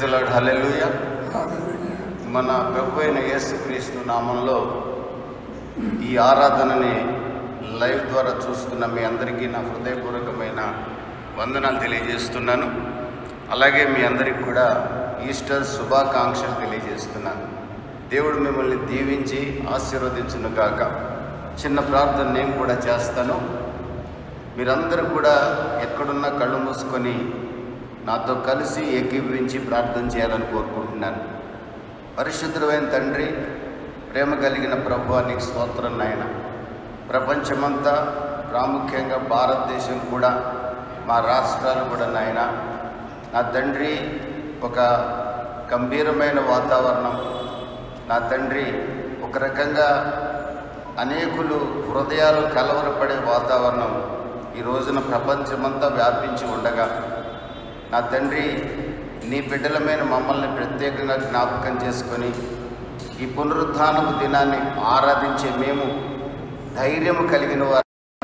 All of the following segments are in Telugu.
ప్రైజ్లాడ్ హల్లెలూయ మన ప్రభు అయిన యేసుక్రీస్తు నామంలో ఈ ఆరాధనని లైవ్ ద్వారా చూస్తున్న మీ అందరికీ నా హృదయపూర్వకమైన వందనాలు తెలియజేస్తున్నాను అలాగే మీ అందరికి కూడా ఈస్టర్ శుభాకాంక్షలు తెలియజేస్తున్నాను దేవుడు మిమ్మల్ని దీవించి ఆశీర్వదించును గాక చిన్న ప్రార్థన నేను కూడా చేస్తాను మీరందరూ కూడా ఎక్కడున్నా కళ్ళు మూసుకొని నాతో కలిసి ఏకీభవించి ప్రార్థన చేయాలని కోరుకుంటున్నాను పరిశుద్ధమైన తండ్రి ప్రేమ కలిగిన ప్రభు నీకు స్తోత్రం నాయన ప్రపంచమంతా ప్రాముఖ్యంగా భారతదేశం కూడా మా రాష్ట్రాలు కూడా నాయన నా తండ్రి ఒక గంభీరమైన వాతావరణం నా తండ్రి ఒక రకంగా అనేకులు హృదయాలు కలవరపడే వాతావరణం ఈ రోజున ప్రపంచమంతా వ్యాపించి ఉండగా నా తండ్రి నీ బిడ్డలమైన మమ్మల్ని ప్రత్యేకంగా జ్ఞాపకం చేసుకొని ఈ పునరుత్థానపు దినాన్ని ఆరాధించే మేము ధైర్యం కలిగిన వారు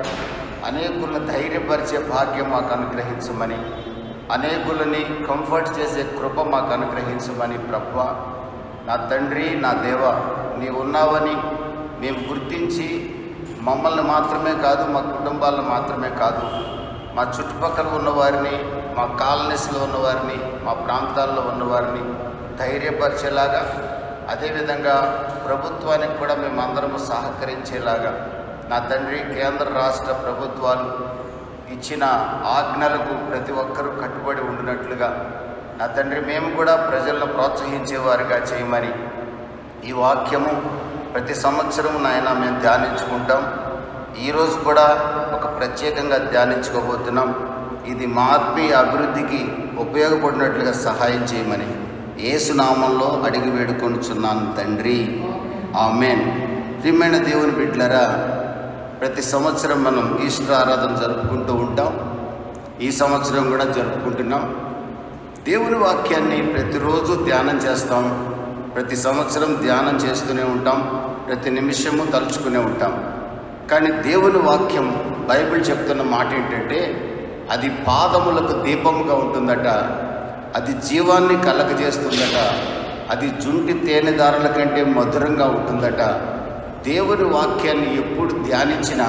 అనేకులను ధైర్యపరిచే భాగ్యం మాకు అనుగ్రహించమని అనేకులని కంఫర్ట్ చేసే కృప మాకు అనుగ్రహించమని ప్రభు నా తండ్రి నా దేవ నీ ఉన్నావని మేము గుర్తించి మమ్మల్ని మాత్రమే కాదు మా కుటుంబాలను మాత్రమే కాదు మా చుట్టుపక్కల ఉన్నవారిని మా కాలనీస్లో ఉన్నవారిని మా ప్రాంతాల్లో ఉన్నవారిని ధైర్యపరిచేలాగా అదేవిధంగా ప్రభుత్వానికి కూడా మేమందరము సహకరించేలాగా నా తండ్రి కేంద్ర రాష్ట్ర ప్రభుత్వాలు ఇచ్చిన ఆజ్ఞలకు ప్రతి ఒక్కరూ కట్టుబడి ఉండినట్లుగా నా తండ్రి మేము కూడా ప్రజలను ప్రోత్సహించేవారిగా చేయమని ఈ వాక్యము ప్రతి సంవత్సరం నాయన మేము ధ్యానించుకుంటాం ఈరోజు కూడా ఒక ప్రత్యేకంగా ధ్యానించుకోబోతున్నాం ఇది మా ఆత్మీయ అభివృద్ధికి ఉపయోగపడినట్లుగా సహాయం చేయమని ఏసునామంలో అడిగి వేడుకొనుచున్నాను తండ్రి ఆమెన్ ప్రియమైన దేవుని బిడ్డలరా ప్రతి సంవత్సరం మనం ఈస్టర్ ఆరాధన జరుపుకుంటూ ఉంటాం ఈ సంవత్సరం కూడా జరుపుకుంటున్నాం దేవుని వాక్యాన్ని ప్రతిరోజు ధ్యానం చేస్తాం ప్రతి సంవత్సరం ధ్యానం చేస్తూనే ఉంటాం ప్రతి నిమిషము తలుచుకునే ఉంటాం కానీ దేవుని వాక్యం బైబిల్ చెప్తున్న మాట ఏంటంటే అది పాదములకు దీపముగా ఉంటుందట అది జీవాన్ని కలగజేస్తుందట అది జుంటి తేనెదారుల కంటే మధురంగా ఉంటుందట దేవుని వాక్యాన్ని ఎప్పుడు ధ్యానించినా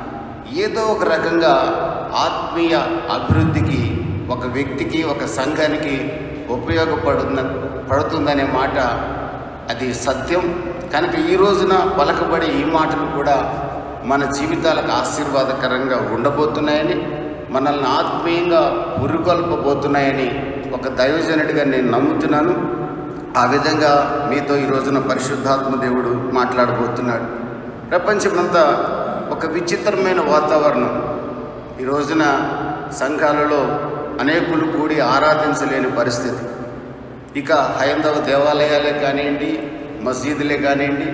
ఏదో ఒక రకంగా ఆత్మీయ అభివృద్ధికి ఒక వ్యక్తికి ఒక సంఘానికి ఉపయోగపడున పడుతుందనే మాట అది సత్యం కనుక ఈ రోజున పలకబడే ఈ మాటలు కూడా మన జీవితాలకు ఆశీర్వాదకరంగా ఉండబోతున్నాయని మనల్ని ఆత్మీయంగా పురుగొల్పబోతున్నాయని ఒక దైవజనుడిగా నేను నమ్ముతున్నాను ఆ విధంగా మీతో ఈ రోజున పరిశుద్ధాత్మ దేవుడు మాట్లాడబోతున్నాడు ప్రపంచమంతా ఒక విచిత్రమైన వాతావరణం ఈ రోజున సంఘాలలో అనేకులు కూడి ఆరాధించలేని పరిస్థితి ఇక హైందవ దేవాలయాలే కానివ్వండి మసీదులే కానివ్వండి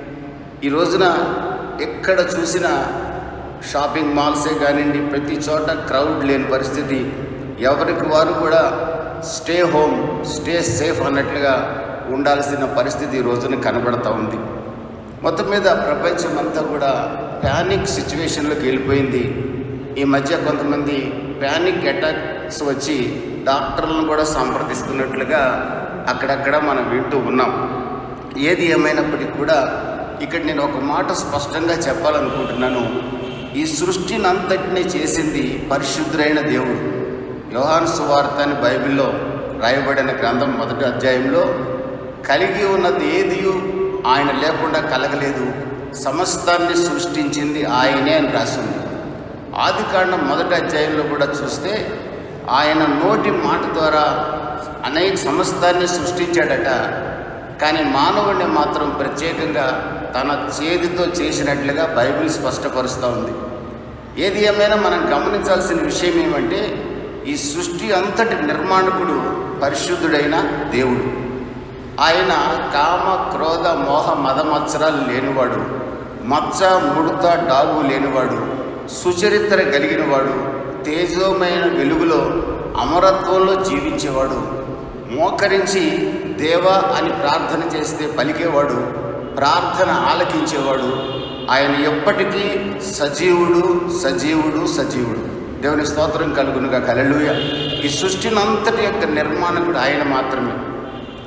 ఈ రోజున ఎక్కడ చూసినా షాపింగ్ మాల్సే కానివ్వండి ప్రతి చోట క్రౌడ్ లేని పరిస్థితి ఎవరికి వారు కూడా స్టే హోమ్ స్టే సేఫ్ అన్నట్లుగా ఉండాల్సిన పరిస్థితి ఈ రోజున కనబడతా ఉంది మొత్తం మీద ప్రపంచం అంతా కూడా ప్యానిక్ సిచ్యువేషన్లోకి వెళ్ళిపోయింది ఈ మధ్య కొంతమంది ప్యానిక్ అటాక్స్ వచ్చి డాక్టర్లను కూడా సంప్రదిస్తున్నట్లుగా అక్కడక్కడ మనం వింటూ ఉన్నాం ఏది ఏమైనప్పటికీ కూడా ఇక్కడ నేను ఒక మాట స్పష్టంగా చెప్పాలనుకుంటున్నాను ఈ సృష్టిని అంతటినీ చేసింది పరిశుద్ధుడైన దేవుడు యోహాను సువార్త అని బైబిల్లో రాయబడిన గ్రంథం మొదటి అధ్యాయంలో కలిగి ఉన్నది ఏది ఆయన లేకుండా కలగలేదు సమస్తాన్ని సృష్టించింది ఆయనే అని రాసింది ఆది కాండం మొదటి అధ్యాయంలో కూడా చూస్తే ఆయన నోటి మాట ద్వారా అనేక సమస్తాన్ని సృష్టించాడట కానీ మానవుడిని మాత్రం ప్రత్యేకంగా తన చేతితో చేసినట్లుగా బైబిల్ స్పష్టపరుస్తూ ఉంది ఏది ఏమైనా మనం గమనించాల్సిన విషయం ఏమంటే ఈ సృష్టి అంతటి నిర్మాణకుడు పరిశుద్ధుడైన దేవుడు ఆయన కామ క్రోధ మోహ మద మత్సరాలు లేనివాడు మచ్చ ముడత డాగు లేనివాడు సుచరిత్ర కలిగినవాడు తేజోమైన వెలుగులో అమరత్వంలో జీవించేవాడు మోకరించి దేవా అని ప్రార్థన చేస్తే పలికేవాడు ప్రార్థన ఆలకించేవాడు ఆయన ఎప్పటికీ సజీవుడు సజీవుడు సజీవుడు దేవుని స్తోత్రం కలుగునుగా కలలుయ ఈ సృష్టిని అంతటి యొక్క నిర్మాణకుడు ఆయన మాత్రమే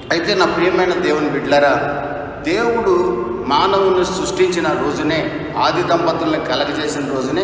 అయితే నా ప్రియమైన దేవుని బిడ్డలారా దేవుడు మానవుని సృష్టించిన రోజునే ఆది దంపతుల్ని కలగజేసిన రోజునే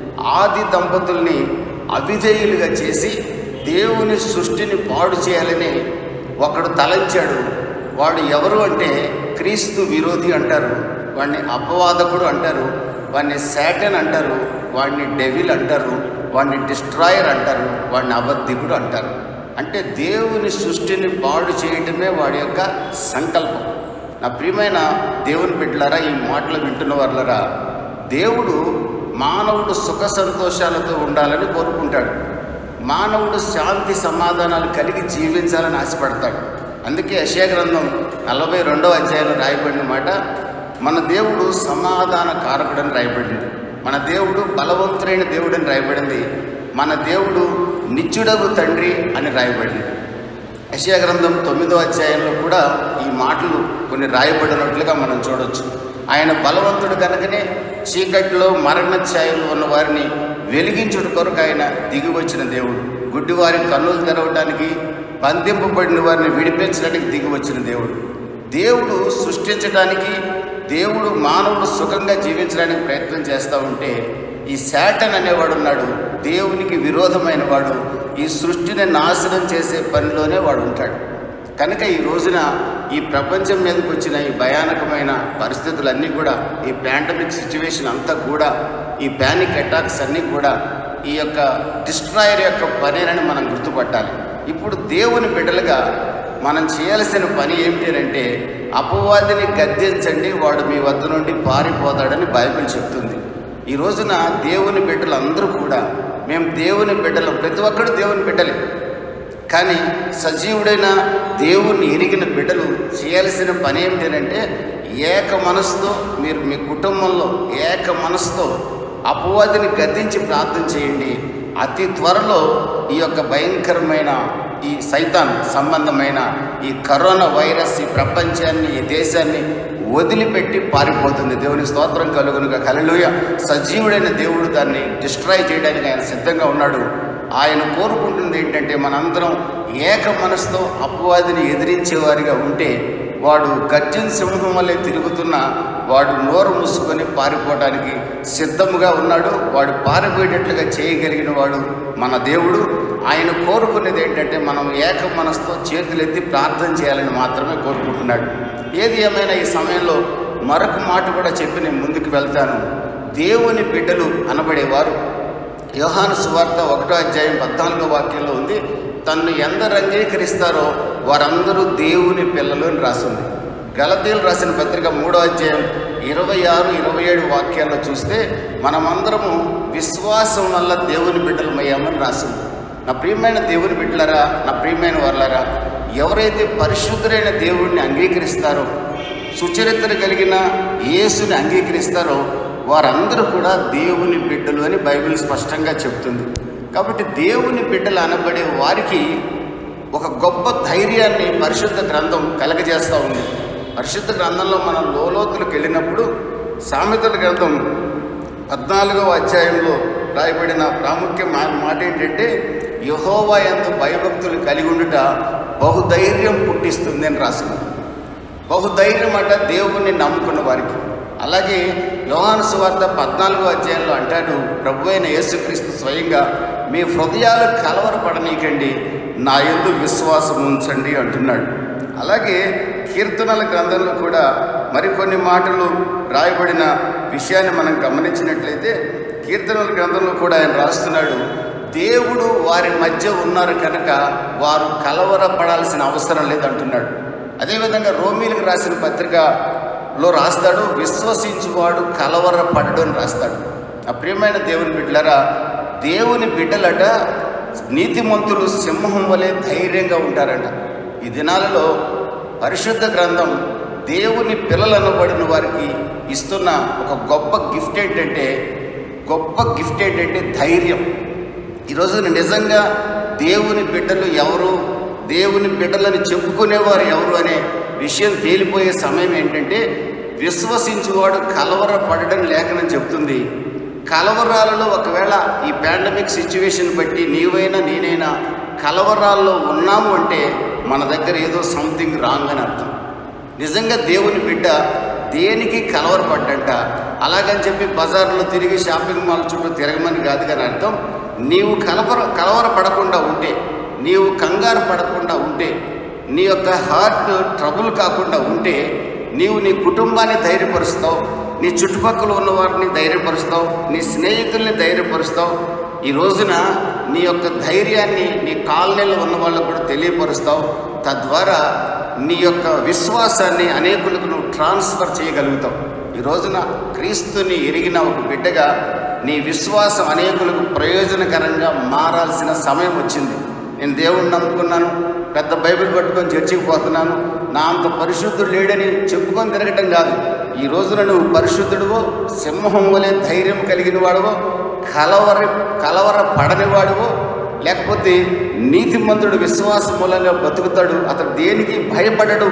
ఆది దంపతుల్ని అవిధేయులుగా చేసి దేవుని సృష్టిని పాడు చేయాలని ఒకడు తలంచాడు వాడు ఎవరు అంటే క్రీస్తు విరోధి అంటారు వాడిని అపవాదకుడు అంటారు వాడిని శాటన్ అంటారు వాడిని డెవిల్ అంటారు వాడిని డిస్ట్రాయర్ అంటారు వాడిని అబద్ధికుడు అంటారు అంటే దేవుని సృష్టిని పాడు చేయటమే వాడి యొక్క సంకల్పం నా ప్రియమైన దేవుని బిడ్డలారా ఈ మాటలు వింటున్న వాళ్ళరా దేవుడు మానవుడు సుఖ సంతోషాలతో ఉండాలని కోరుకుంటాడు మానవుడు శాంతి సమాధానాలు కలిగి జీవించాలని ఆశపడతాడు అందుకే యశయ గ్రంథం నలభై రెండవ అధ్యాయంలో రాయబడిన మాట మన దేవుడు సమాధాన కారకుడని రాయబడింది మన దేవుడు బలవంతుడైన దేవుడని రాయబడింది మన దేవుడు నిత్యుడగు తండ్రి అని రాయబడింది యశయ గ్రంథం తొమ్మిదో అధ్యాయంలో కూడా ఈ మాటలు కొన్ని రాయబడినట్లుగా మనం చూడొచ్చు ఆయన బలవంతుడు కనుకనే చీకట్లో మరణ ఛాయలు ఉన్న వారిని వెలిగించుట కొరకు ఆయన దిగి వచ్చిన దేవుడు గుడ్డివారి కన్నులు తెరవడానికి బంధింపబడిన వారిని విడిపించడానికి దిగి వచ్చిన దేవుడు దేవుడు సృష్టించడానికి దేవుడు మానవుడు సుఖంగా జీవించడానికి ప్రయత్నం చేస్తూ ఉంటే ఈ శాటన్ అనేవాడు ఉన్నాడు దేవునికి విరోధమైన వాడు ఈ సృష్టిని నాశనం చేసే పనిలోనే వాడు ఉంటాడు కనుక ఈ రోజున ఈ ప్రపంచం మీదకి వచ్చిన ఈ భయానకమైన పరిస్థితులన్నీ కూడా ఈ పాండమిక్ సిచ్యువేషన్ అంతా కూడా ఈ ప్యానిక్ అటాక్స్ అన్నీ కూడా ఈ యొక్క డిస్ట్రాయర్ యొక్క పనేనని మనం గుర్తుపట్టాలి ఇప్పుడు దేవుని బిడ్డలుగా మనం చేయాల్సిన పని ఏమిటి అంటే అపవాదిని గద్దించండి వాడు మీ వద్ద నుండి పారిపోతాడని బైబిల్ చెప్తుంది ఈ రోజున దేవుని బిడ్డలు అందరూ కూడా మేము దేవుని బిడ్డలు ప్రతి ఒక్కడు దేవుని బిడ్డలే కానీ సజీవుడైన దేవుణ్ణి ఎరిగిన బిడ్డలు చేయాల్సిన పని ఏమిటంటే ఏక మనసుతో మీరు మీ కుటుంబంలో ఏక మనసుతో అపవాదిని గద్దించి ప్రార్థన చేయండి అతి త్వరలో ఈ యొక్క భయంకరమైన ఈ సైతాన్ సంబంధమైన ఈ కరోనా వైరస్ ఈ ప్రపంచాన్ని ఈ దేశాన్ని వదిలిపెట్టి పారిపోతుంది దేవుని స్తోత్రం కలుగునుగా కలలుయ సజీవుడైన దేవుడు దాన్ని డిస్ట్రాయ్ చేయడానికి ఆయన సిద్ధంగా ఉన్నాడు ఆయన కోరుకుంటుంది ఏంటంటే మనందరం ఏక మనసుతో అపవాదిని ఎదిరించేవారిగా ఉంటే వాడు గర్జన్ సింహం వల్లే తిరుగుతున్న వాడు నోరు మూసుకొని పారిపోవడానికి సిద్ధముగా ఉన్నాడు వాడు పారిపోయేటట్లుగా చేయగలిగిన వాడు మన దేవుడు ఆయన కోరుకునేది ఏంటంటే మనం ఏక మనసుతో చేతులెత్తి ప్రార్థన చేయాలని మాత్రమే కోరుకుంటున్నాడు ఏది ఏమైనా ఈ సమయంలో మరొక మాట కూడా చెప్పి నేను ముందుకు వెళ్తాను దేవుని బిడ్డలు అనబడేవారు యోహాను సువార్త ఒకటో అధ్యాయం పద్నాలుగో వాక్యంలో ఉంది తన్ను ఎందరు అంగీకరిస్తారో వారందరూ దేవుని పిల్లలు అని రాసింది గలతీలు రాసిన పత్రిక మూడో అధ్యాయం ఇరవై ఆరు ఇరవై ఏడు వాక్యాల్లో చూస్తే మనమందరము విశ్వాసం వల్ల దేవుని బిడ్డలమయ్యామని రాసింది నా ప్రియమైన దేవుని బిడ్డలరా నా ప్రియమైన వాళ్ళరా ఎవరైతే పరిశుద్ధులైన దేవుడిని అంగీకరిస్తారో సుచరిత్ర కలిగిన యేసుని అంగీకరిస్తారో వారందరూ కూడా దేవుని బిడ్డలు అని బైబిల్ స్పష్టంగా చెప్తుంది కాబట్టి దేవుని బిడ్డలు అనబడే వారికి ఒక గొప్ప ధైర్యాన్ని పరిశుద్ధ గ్రంథం కలగజేస్తూ ఉంది పరిశుద్ధ గ్రంథంలో మనం లోలోతులకు వెళ్ళినప్పుడు సామెతల గ్రంథం పద్నాలుగవ అధ్యాయంలో రాయబడిన ప్రాముఖ్య మా- మాట ఏంటంటే యహోవా ఎందు భయభక్తులు కలిగి ఉండుట బహుధైర్యం పుట్టిస్తుంది అని రాసింది బహుధైర్యం అంట దేవుణ్ణి నమ్ముకున్న వారికి అలాగే యోహాను సువార్త పద్నాలుగో అధ్యాయంలో అంటాడు ప్రభు అయిన యేసుక్రీస్తు స్వయంగా మీ హృదయాలు కలవరపడనీకండి నా ఎందు విశ్వాసం ఉంచండి అంటున్నాడు అలాగే కీర్తనల గ్రంథంలో కూడా మరికొన్ని మాటలు రాయబడిన విషయాన్ని మనం గమనించినట్లయితే కీర్తనల గ్రంథంలో కూడా ఆయన రాస్తున్నాడు దేవుడు వారి మధ్య ఉన్నారు కనుక వారు కలవరపడాల్సిన అవసరం లేదంటున్నాడు అదేవిధంగా రోమీలకు రాసిన పత్రికలో రాస్తాడు విశ్వసించువాడు కలవరపడడు అని రాస్తాడు ఆ ప్రియమైన దేవుని బిడ్డలరా దేవుని బిడ్డలట నీతిమంతులు సింహం వలె ధైర్యంగా ఉంటారంట ఈ దినాలలో పరిశుద్ధ గ్రంథం దేవుని పిల్లలు అనబడిన వారికి ఇస్తున్న ఒక గొప్ప గిఫ్ట్ ఏంటంటే గొప్ప గిఫ్ట్ ఏంటంటే ధైర్యం ఈరోజు నిజంగా దేవుని బిడ్డలు ఎవరు దేవుని బిడ్డలని చెప్పుకునేవారు ఎవరు అనే విషయం తేలిపోయే సమయం ఏంటంటే విశ్వసించువాడు కలవరపడడం లేఖనం చెప్తుంది కలవరాలలో ఒకవేళ ఈ పాండమిక్ సిచ్యువేషన్ బట్టి నీవైనా నేనైనా కలవరాల్లో ఉన్నాము అంటే మన దగ్గర ఏదో సంథింగ్ రాంగ్ అని అర్థం నిజంగా దేవుని బిడ్డ దేనికి కలవరపడ్డంట అలాగని చెప్పి బజార్లో తిరిగి షాపింగ్ మాల్ చుట్టూ తిరగమని కాదు కానీ అర్థం నీవు కలవర కలవర పడకుండా ఉంటే నీవు కంగారు పడకుండా ఉంటే నీ యొక్క హార్ట్ ట్రబుల్ కాకుండా ఉంటే నీవు నీ కుటుంబాన్ని ధైర్యపరుస్తావు నీ చుట్టుపక్కల ఉన్న వారిని ధైర్యపరుస్తావు నీ స్నేహితుల్ని ధైర్యపరుస్తావు ఈ రోజున నీ యొక్క ధైర్యాన్ని నీ కాలనీలో ఉన్న వాళ్ళకు కూడా తెలియపరుస్తావు తద్వారా నీ యొక్క విశ్వాసాన్ని అనేకులకు నువ్వు ట్రాన్స్ఫర్ చేయగలుగుతావు ఈ రోజున క్రీస్తుని ఎరిగిన ఒక బిడ్డగా నీ విశ్వాసం అనేకులకు ప్రయోజనకరంగా మారాల్సిన సమయం వచ్చింది నేను దేవుణ్ణి నమ్ముకున్నాను పెద్ద బైబిల్ పట్టుకొని చర్చికి పోతున్నాను నా అంత పరిశుద్ధుడు లేడని చెప్పుకొని తిరగటం కాదు ఈ రోజున నువ్వు పరిశుద్ధుడువో సింహం వలె ధైర్యం కలిగిన వాడువో కలవర కలవర పడని వాడువో లేకపోతే నీతిమంతుడు విశ్వాసం మూలంగా బతుకుతాడు అతడు దేనికి భయపడడు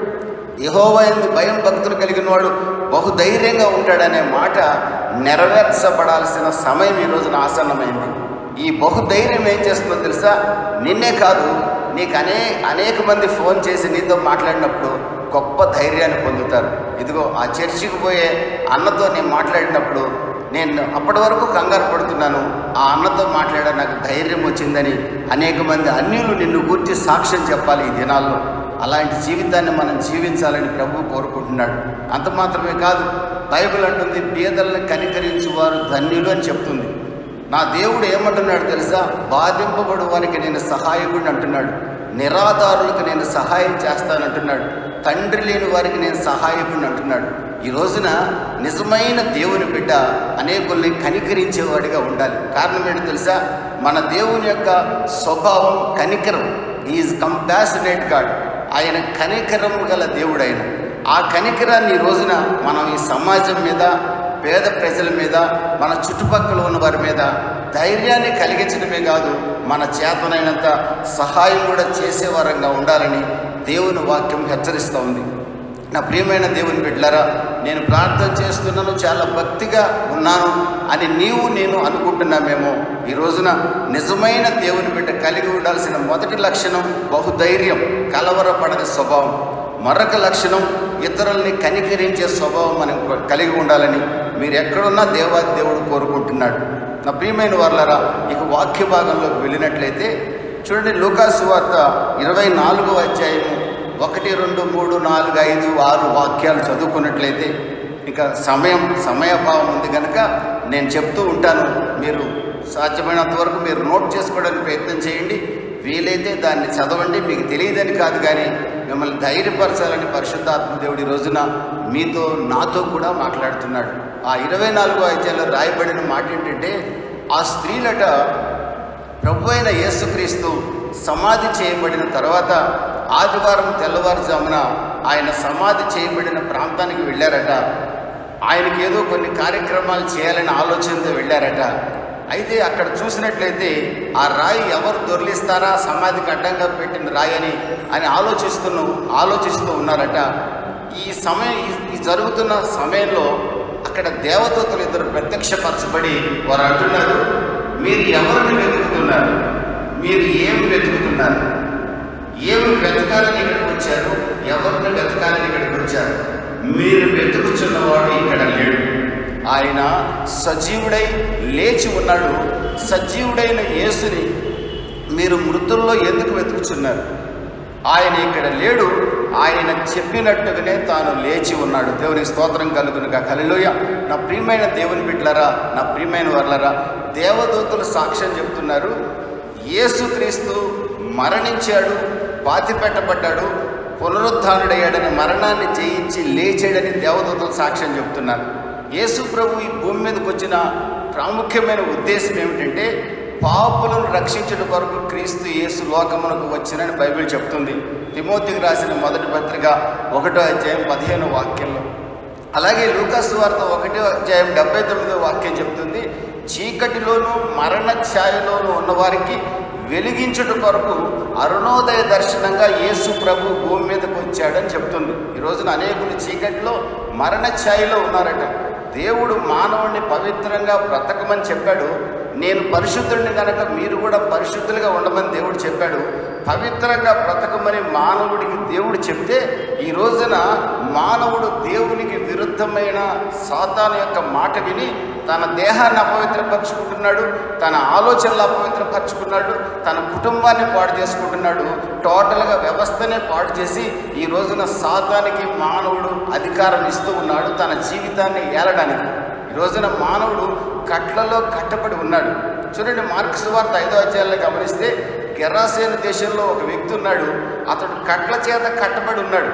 యహోవైంది భయం భక్తులు కలిగిన వాడు బహుధైర్యంగా ఉంటాడనే మాట నెరవేర్చబడాల్సిన సమయం ఈ రోజున ఆసన్నమైంది ఈ బహుధైర్యం ఏం చేస్తుందో తెలుసా నిన్నే కాదు నీకు అనే అనేక మంది ఫోన్ చేసి నీతో మాట్లాడినప్పుడు గొప్ప ధైర్యాన్ని పొందుతారు ఇదిగో ఆ చర్చికి పోయే అన్నతో నేను మాట్లాడినప్పుడు నేను అప్పటి వరకు కంగారు పడుతున్నాను ఆ అన్నతో మాట్లాడే నాకు ధైర్యం వచ్చిందని అనేక మంది అన్యులు నిన్ను గురించి సాక్ష్యం చెప్పాలి ఈ దినాల్లో అలాంటి జీవితాన్ని మనం జీవించాలని ప్రభు కోరుకుంటున్నాడు అంత మాత్రమే కాదు బైబిల్ అంటుంది పేదలను కనికరించువారు ధన్యులు అని చెప్తుంది నా దేవుడు ఏమంటున్నాడు తెలుసా బాధింపబడు వారికి నేను సహాయకుడిని అంటున్నాడు నిరాధారులకు నేను సహాయం చేస్తానంటున్నాడు తండ్రి లేని వారికి నేను సహాయకుడిని అంటున్నాడు ఈ రోజున నిజమైన దేవుని బిడ్డ అనేకుల్ని కనికరించేవాడిగా ఉండాలి కారణం ఏంటో తెలుసా మన దేవుని యొక్క స్వభావం కనికరం ఈజ్ కంపాసినేట్ గాడ్ ఆయన కనికరం గల దేవుడు ఆయన ఆ కనికరాన్ని ఈ రోజున మనం ఈ సమాజం మీద పేద ప్రజల మీద మన చుట్టుపక్కల ఉన్న వారి మీద ధైర్యాన్ని కలిగించడమే కాదు మన చేతనైనంత సహాయం కూడా చేసేవారంగా ఉండాలని దేవుని వాక్యం హెచ్చరిస్తూ ఉంది నా ప్రియమైన దేవుని బిడ్డలారా నేను ప్రార్థన చేస్తున్నాను చాలా భక్తిగా ఉన్నాను అని నీవు నేను అనుకుంటున్నామేమో ఈ రోజున నిజమైన దేవుని బిడ్డ కలిగి ఉండాల్సిన మొదటి లక్షణం బహుధైర్యం కలవరపడని స్వభావం మరొక లక్షణం ఇతరుల్ని కనికరించే స్వభావం మనం కలిగి ఉండాలని మీరు ఎక్కడున్నా దేవాది దేవుడు కోరుకుంటున్నాడు నా ప్రియమైన వాళ్ళరా ఇక వాక్య భాగంలోకి వెళ్ళినట్లయితే చూడండి లూకాసు వార్త ఇరవై నాలుగో అధ్యాయము ఒకటి రెండు మూడు నాలుగు ఐదు ఆరు వాక్యాలు చదువుకున్నట్లయితే ఇంకా సమయం సమయభావం ఉంది కనుక నేను చెప్తూ ఉంటాను మీరు సాధ్యమైనంత వరకు మీరు నోట్ చేసుకోవడానికి ప్రయత్నం చేయండి వీలైతే దాన్ని చదవండి మీకు తెలియదని కాదు కానీ మిమ్మల్ని ధైర్యపరచాలని పరిశుద్ధాత్మ దేవుడి రోజున మీతో నాతో కూడా మాట్లాడుతున్నాడు ఆ ఇరవై నాలుగో అధ్యాయంలో రాయబడిన మాట ఏంటంటే ఆ స్త్రీలట ప్రభు అయిన యేసుక్రీస్తు సమాధి చేయబడిన తర్వాత ఆదివారం తెల్లవారుజామున ఆయన సమాధి చేయబడిన ప్రాంతానికి వెళ్ళారట ఆయనకి ఏదో కొన్ని కార్యక్రమాలు చేయాలని ఆలోచనతో వెళ్ళారట అయితే అక్కడ చూసినట్లయితే ఆ రాయి ఎవరు దొర్లిస్తారా సమాధికి అడ్డంగా పెట్టిన రాయి అని అని ఆలోచిస్తూ ఆలోచిస్తూ ఉన్నారట ఈ సమయం ఈ- ఈ జరుగుతున్న సమయంలో అక్కడ దేవదూతలు ఇద్దరు ప్రత్యక్షపరచబడి వారు అంటున్నారు మీరు ఎవరిని వెతుకుతున్నారు మీరు ఏం వెతుకుతున్నారు ఏమి వెతకాలని ఇక్కడికి వచ్చారు ఎవరిని వెతకాలని ఇక్కడికి వచ్చారు మీరు వెతుకుచున్నవాడు ఇక్కడ లేడు ఆయన సజీవుడై లేచి ఉన్నాడు సజీవుడైన యేసుని మీరు మృతుల్లో ఎందుకు వెతుకుచున్నారు ఆయన ఇక్కడ లేడు ఆయన చెప్పినట్టుగానే తాను లేచి ఉన్నాడు దేవునికి స్తోత్రం కలుగునుగా కలిలోయ నా ప్రియమైన దేవుని బిడ్డలరా నా ప్రియమైన వర్లరా దేవదూతలు సాక్ష్యం చెప్తున్నారు యేసుక్రీస్తు మరణించాడు పాతి పెట్టబడ్డాడు పునరుద్ధానుడయ్యాడని మరణాన్ని జయించి లేచాడని దేవదూతలు సాక్ష్యం చెప్తున్నారు యేసు ప్రభు ఈ భూమి మీదకి వచ్చిన ప్రాముఖ్యమైన ఉద్దేశం ఏమిటంటే పాపులను రక్షించడం కొరకు క్రీస్తు యేసు లోకమునకు వచ్చినని బైబిల్ చెప్తుంది తిమోతికి రాసిన మొదటి పత్రిక ఒకటో అధ్యాయం పదిహేను వాక్యంలో అలాగే లూకాసు వార్త ఒకటో అధ్యాయం డెబ్బై తొమ్మిదో వాక్యం చెప్తుంది చీకటిలోను మరణ ఛాయలోను ఉన్నవారికి వెలిగించుట కొరకు అరుణోదయ దర్శనంగా యేసు ప్రభు భూమి మీదకి వచ్చాడని చెప్తుంది ఈ రోజున అనేకులు చీకటిలో మరణ ఛాయలో ఉన్నారట దేవుడు మానవుణ్ణి పవిత్రంగా బ్రతకమని చెప్పాడు నేను పరిశుద్ధుడిని కనుక మీరు కూడా పరిశుద్ధులుగా ఉండమని దేవుడు చెప్పాడు పవిత్రంగా బ్రతకమని మానవుడికి దేవుడు చెప్తే ఈ రోజున మానవుడు దేవునికి విరుద్ధమైన సాతాను యొక్క మాట విని తన దేహాన్ని అపవిత్రపరుచుకుంటున్నాడు తన ఆలోచనలు అపవిత్రపరుచుకున్నాడు తన కుటుంబాన్ని పాడు చేసుకుంటున్నాడు టోటల్గా వ్యవస్థనే పాడు చేసి ఈ రోజున సాతానికి మానవుడు అధికారం ఇస్తూ ఉన్నాడు తన జీవితాన్ని ఏలడానికి ఈ రోజున మానవుడు కట్లలో కట్టబడి ఉన్నాడు చూడండి మార్క్స్ వార్త ఐదో అధ్యాయాలను గమనిస్తే గెరాసేన దేశంలో ఒక వ్యక్తి ఉన్నాడు అతడు కట్ల చేత కట్టబడి ఉన్నాడు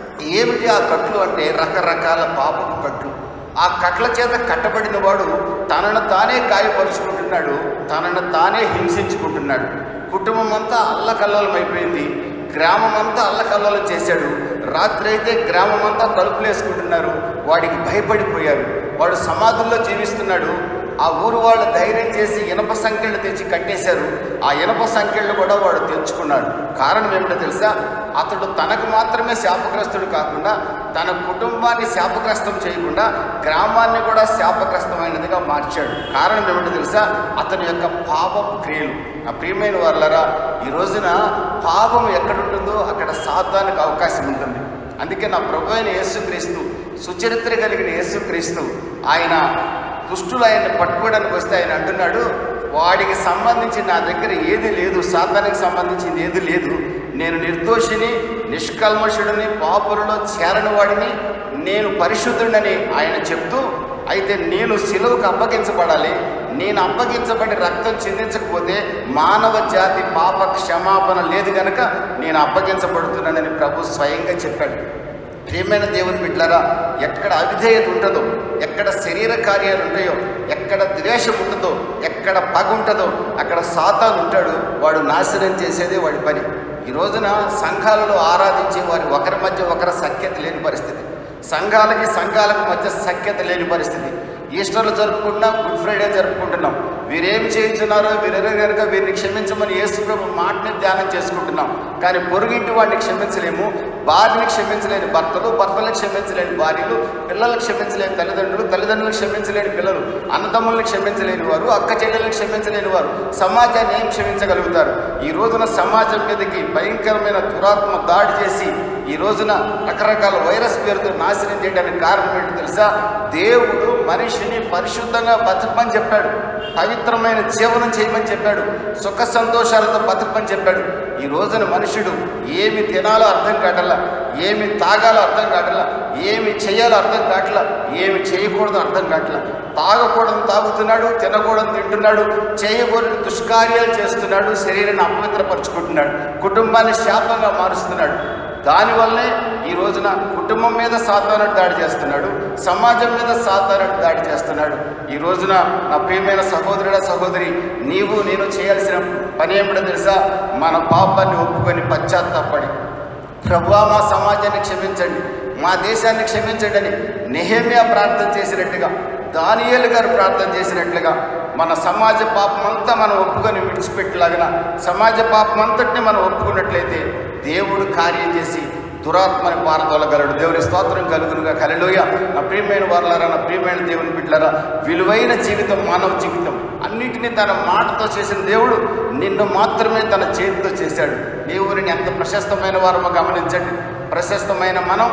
ఏమిటి ఆ కట్లు అంటే రకరకాల పాపపు కట్లు ఆ కట్ల చేత కట్టబడిన వాడు తనను తానే గాయపరుచుకుంటున్నాడు తనను తానే హింసించుకుంటున్నాడు కుటుంబం అంతా అల్లకల్లోలం అయిపోయింది గ్రామం అంతా అల్లకల్లోలం చేశాడు రాత్రి అయితే గ్రామం అంతా తలుపులు వేసుకుంటున్నారు వాడికి భయపడిపోయారు వాడు సమాధుల్లో జీవిస్తున్నాడు ఆ ఊరు వాళ్ళు ధైర్యం చేసి ఇనప సంఖ్యలు తెచ్చి కట్టేశారు ఆ ఇనప సంఖ్యలు కూడా వాడు తెచ్చుకున్నాడు కారణం ఏమిటో తెలుసా అతడు తనకు మాత్రమే శాపగ్రస్తుడు కాకుండా తన కుటుంబాన్ని శాపగ్రస్తం చేయకుండా గ్రామాన్ని కూడా శాపగ్రస్తమైనదిగా మార్చాడు కారణం ఏమిటో తెలుసా అతని యొక్క పాపపు క్రియలు ఆ ప్రియమైన వాళ్ళరా ఈ రోజున పాపం ఎక్కడుంటుందో అక్కడ సాతానికి అవకాశం ఉంటుంది అందుకే నా ప్రభు అయిన యేసుక్రీస్తు సుచరిత్ర కలిగిన యేసుక్రీస్తు ఆయన దుష్టులు ఆయన్ని పట్టుకోవడానికి వస్తే ఆయన అంటున్నాడు వాడికి సంబంధించి నా దగ్గర ఏది లేదు సాతానికి సంబంధించింది ఏది లేదు నేను నిర్దోషిని నిష్కల్మషుడిని పాపులలో చేరని వాడిని నేను పరిశుద్ధుడని ఆయన చెప్తూ అయితే నేను సిలువకు అప్పగించబడాలి నేను అప్పగించబడి రక్తం చిందించకపోతే మానవ జాతి పాప క్షమాపణ లేదు గనక నేను అప్పగించబడుతున్నానని ప్రభు స్వయంగా చెప్పాడు ప్రియమైన దేవుని బిడ్డలారా ఎక్కడ అవిధేయత ఉంటుందో ఎక్కడ శరీర కార్యాలు ఉంటాయో ఎక్కడ ద్వేషం ఉంటుందో ఎక్కడ పగ ఉంటుందో అక్కడ సాతాను ఉంటాడు వాడు నాశనం చేసేదే వాడి పని ఈ రోజున సంఘాలలో ఆరాధించే వారి ఒకరి మధ్య ఒకరి సఖ్యత లేని పరిస్థితి సంఘాలకి సంఘాలకు మధ్య సఖ్యత లేని పరిస్థితి ఈస్టర్లు జరుపుకుంటున్నాం గుడ్ ఫ్రైడే జరుపుకుంటున్నాం వీరేం చేయించున్నారో వీరెవరు కనుక వీరిని క్షమించమని యేసుప్రభు మాటని ధ్యానం చేసుకుంటున్నాం కానీ పొరుగింటి వాడిని క్షమించలేము భార్యని క్షమించలేని భర్తలు భర్తలను క్షమించలేని భార్యలు పిల్లల్ని క్షమించలేని తల్లిదండ్రులు తల్లిదండ్రులను క్షమించలేని పిల్లలు అన్నదమ్ములను క్షమించలేని వారు అక్క చెల్లెలను క్షమించలేని వారు సమాజాన్ని ఏం క్షమించగలుగుతారు ఈ రోజున సమాజం మీదకి భయంకరమైన దురాత్మ దాడి చేసి ఈ రోజున రకరకాల వైరస్ పేరుతో నాశనం చేయడానికి కారణం ఏంటో తెలుసా దేవుడు మనిషిని పరిశుద్ధంగా బతకమని చెప్పాడు పవిత్రమైన జీవనం చేయమని చెప్పాడు సుఖ సంతోషాలతో బతకమని చెప్పాడు ఈ రోజున మనుషుడు ఏమి తినాలో అర్థం కాటల్లా ఏమి తాగాలో అర్థం కాటల్లా ఏమి చేయాలో అర్థం కావట్లా ఏమి చేయకూడదో అర్థం కావట్లా తాగకూడదు తాగుతున్నాడు తినకూడదు తింటున్నాడు చేయకూడని దుష్కార్యాలు చేస్తున్నాడు శరీరాన్ని అపవిత్రపరుచుకుంటున్నాడు కుటుంబాన్ని శాపంగా మారుస్తున్నాడు దానివల్లనే ఈ రోజున కుటుంబం మీద సాతానుడు దాడి చేస్తున్నాడు సమాజం మీద సాతానుడు దాడి చేస్తున్నాడు ఈ రోజున నా ప్రియమైన సహోదరుడ సహోదరి నీవు నేను చేయాల్సిన పని ఏమిటో తెలుసా మన పాపాన్ని ఒప్పుకొని పశ్చాత్తాపడి ప్రభువా మా సమాజాన్ని క్షమించండి మా దేశాన్ని క్షమించండి అని నెహేమియా ప్రార్థన చేసినట్టుగా దానియేలు గారు ప్రార్థన చేసినట్లుగా మన సమాజ పాపం అంతా మనం ఒప్పుకొని విడిచిపెట్టలాగిన సమాజ పాపం అంతటిని మనం ఒప్పుకున్నట్లయితే దేవుడు కార్యం చేసి దురాత్మని పారదోలగలడు దేవుని స్తోత్రం కలుగునుగా కలలోయ నా ప్రియమైన వారులారా నా ప్రియమైన దేవుని బిడ్డలారా విలువైన జీవితం మానవ జీవితం అన్నిటినీ తన మాటతో చేసిన దేవుడు నిన్ను మాత్రమే తన చేతితో చేశాడు దేవుని ఎంత ప్రశస్తమైన వారమో గమనించండి ప్రశస్తమైన మనం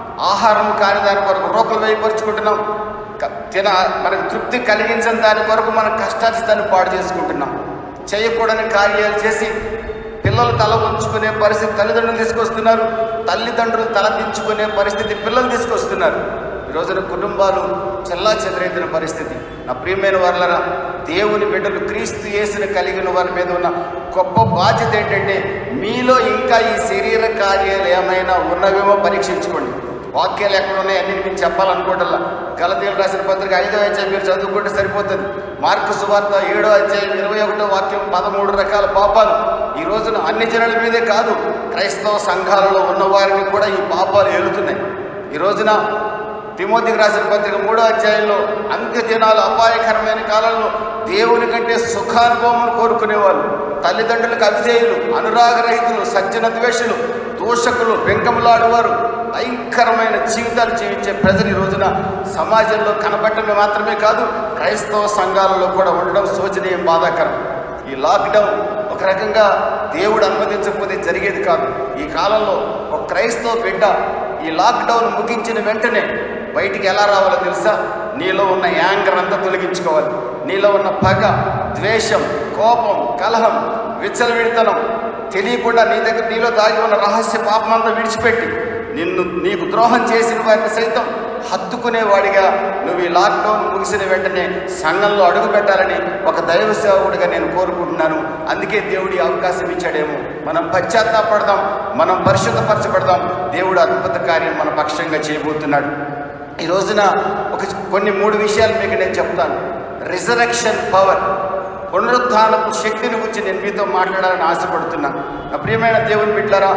ఆహారం కాని దాని కొరకు రోకలు వేయపరుచుకుంటున్నాం క- తిన మనకు తృప్తి కలిగించని దాని కొరకు మనం కష్టార్జితాన్ని పాడు చేసుకుంటున్నాం చేయకూడని కార్యాలు చేసి పిల్లలు తల ఉంచుకునే పరిస్థితి తల్లిదండ్రులు తీసుకొస్తున్నారు తల్లిదండ్రులు తల దించుకునే పరిస్థితి పిల్లలు తీసుకొస్తున్నారు ఈ రోజున కుటుంబాలు చెల్లా చెదరైతున్న పరిస్థితి నా ప్రియమైన వారులరా దేవుని బిడ్డలు క్రీస్తు యేసుని కలిగిన వారి మీద ఉన్న గొప్ప బాధ్యత ఏంటంటే మీలో ఇంకా ఈ శరీర కార్యాలు ఏమైనా ఉన్నవేమో పరీక్షించుకోండి వాక్యాలు ఎక్కడ ఉన్నాయి అన్ని మీకు చెప్పాలనుకోవటల్లా గలతీలు రాసిన పత్రిక ఐదో అధ్యాయం మీరు చదువుకుంటే సరిపోతుంది మార్కు సువార్త ఏడో అధ్యాయం ఇరవై ఒకటో వాక్యం పదమూడు రకాల పాపాలు ఈ రోజున అన్ని జనుల మీదే కాదు క్రైస్తవ సంఘాలలో ఉన్న వారిని కూడా ఈ పాపాలు ఏలుతున్నాయి ఈ రోజున తిమోతికి రాసిన పత్రిక మూడో అధ్యాయంలో అంత్య దినాలు అపాయకరమైన కాలంలో దేవుని కంటే సుఖానుభవం కోరుకునేవాళ్ళు తల్లిదండ్రులకు అవిధేయులు అనురాగరహితులు సజ్జన ద్వేషులు దూషకులు బెంకములాడువారు భయంకరమైన జీవితాలు జీవించే ప్రజలు ఈ రోజున సమాజంలో కనబడటమే మాత్రమే కాదు క్రైస్తవ సంఘాలలో కూడా ఉండడం శోచనీయం బాధాకరం ఈ లాక్డౌన్ ఒక రకంగా దేవుడు అనుమతించకపోతే జరిగేది కాదు ఈ కాలంలో ఒక క్రైస్తవ బిడ్డ ఈ లాక్డౌన్ ముగించిన వెంటనే బయటికి ఎలా రావాలో తెలుసా నీలో ఉన్న యాంగర్ అంతా తొలగించుకోవాలి నీలో ఉన్న పగ ద్వేషం కోపం కలహం విచ్చలవిడితనం తెలియకుండా నీ దగ్గర నీలో దాగి ఉన్న రహస్య పాపం అంతా విడిచిపెట్టి నిన్ను నీకు ద్రోహం చేసిన వారిని సైతం హత్తుకునేవాడిగా నువ్వు ఈ లాక్డౌన్ ముగిసిన వెంటనే సంఘంలో అడుగు పెట్టాలని ఒక దైవ సేవకుడిగా నేను కోరుకుంటున్నాను అందుకే దేవుడి అవకాశం ఇచ్చాడేమో మనం పశ్చాత్తాపడదాం మనం పరిశుద్ధపరచబడదాం దేవుడు అద్భుత కార్యం మన పక్షంగా చేయబోతున్నాడు ఈ రోజున ఒక కొన్ని మూడు విషయాలు మీకు నేను చెప్తాను రిజరక్షన్ పవర్ పునరుత్థానపు శక్తిని గురించి నేను మీతో మాట్లాడాలని ఆశపడుతున్నాను నా ప్రియమైన దేవుని బిడ్డలారా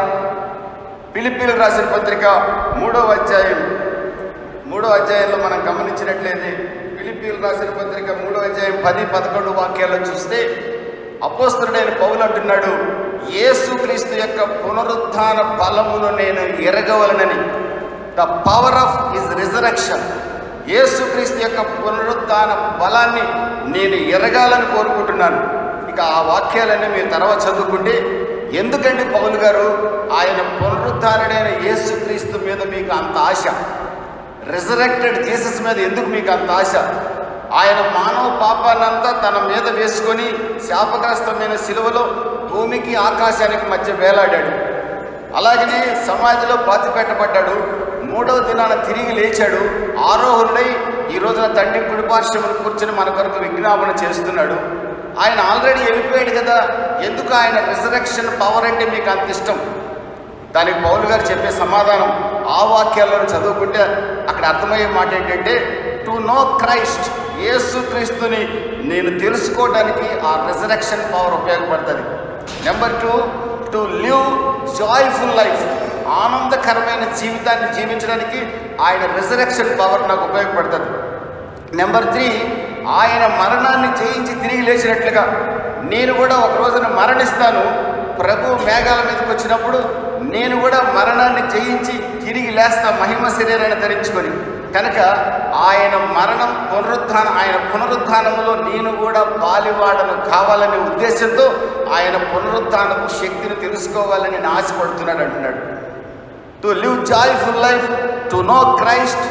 పిలిపిలు రాసిన పత్రిక మూడవ అధ్యాయం మూడో అధ్యాయంలో మనం గమనించినట్లయితే పిలిపిలు రాసిన పత్రిక మూడో అధ్యాయం పది పదకొండు వాక్యాల్లో చూస్తే అపోస్తుడైన పౌలు అంటున్నాడు యేసుక్రీస్తు యొక్క పునరుత్థాన బలమును నేను ఎరగవలనని the power of his resurrection యేసుక్రీస్తు యొక్క పునరుత్థాన బలాన్ని నేను ఎరగాలని కోరుకుంటున్నాను ఇక ఆ వాక్యాలన్నీ మీరు తర్వాత చదువుకుంటే ఎందుకండి పౌలు గారు ఆయన పునరుద్ధారుడైన యేసుక్రీస్తు మీద మీకు అంత ఆశ రిజరెక్టెడ్ జీసస్ మీద ఎందుకు మీకు అంత ఆశ ఆయన మానవ పాపాన్నంతా తన మీద వేసుకొని శాపగ్రస్తమైన శిలువలో భూమికి ఆకాశానికి మధ్య వేలాడాడు అలాగనే సమాధిలో పాతి పెట్టబడ్డాడు మూడవ దినాన తిరిగి లేచాడు ఆరోహుడై ఈ రోజున తండ్రి కుడిపార్శ్వమును కూర్చొని మన కొరకు విజ్ఞాపన చేస్తున్నాడు ఆయన ఆల్రెడీ వెళ్ళిపోయాడు కదా ఎందుకు ఆయన రిజరక్షన్ పవర్ అంటే మీకు అంత ఇష్టం దానికి పౌలు గారు చెప్పే సమాధానం ఆ వాక్యాల్లో చదువుకుంటే అక్కడ అర్థమయ్యే మాట ఏంటంటే టు నో క్రైస్ట్ యేసు క్రీస్తుని నేను తెలుసుకోవడానికి ఆ రిజరక్షన్ పవర్ ఉపయోగపడుతుంది number two to live joyful life ఆనందకరమైన జీవితాన్ని జీవించడానికి ఆయన రిజరక్షన్ పవర్ నాకు ఉపయోగపడుతుంది నెంబర్ త్రీ ఆయన మరణాన్ని జయించి తిరిగి లేచినట్లుగా నేను కూడా ఒక రోజున మరణిస్తాను ప్రభు మేఘాల మీదకి వచ్చినప్పుడు నేను కూడా మరణాన్ని జయించి తిరిగి లేస్తా మహిమ శరీరాన్ని ధరించుకొని కనుక ఆయన మరణం పునరుత్థాన ఆయన పునరుత్థానములో నేను కూడా బాలివాడను కావాలనే ఉద్దేశంతో ఆయన పునరుత్థానపు శక్తిని తెలుసుకోవాలని నేను ఆశపడుతున్నాడు అంటున్నాడు to live joyful life to know Christ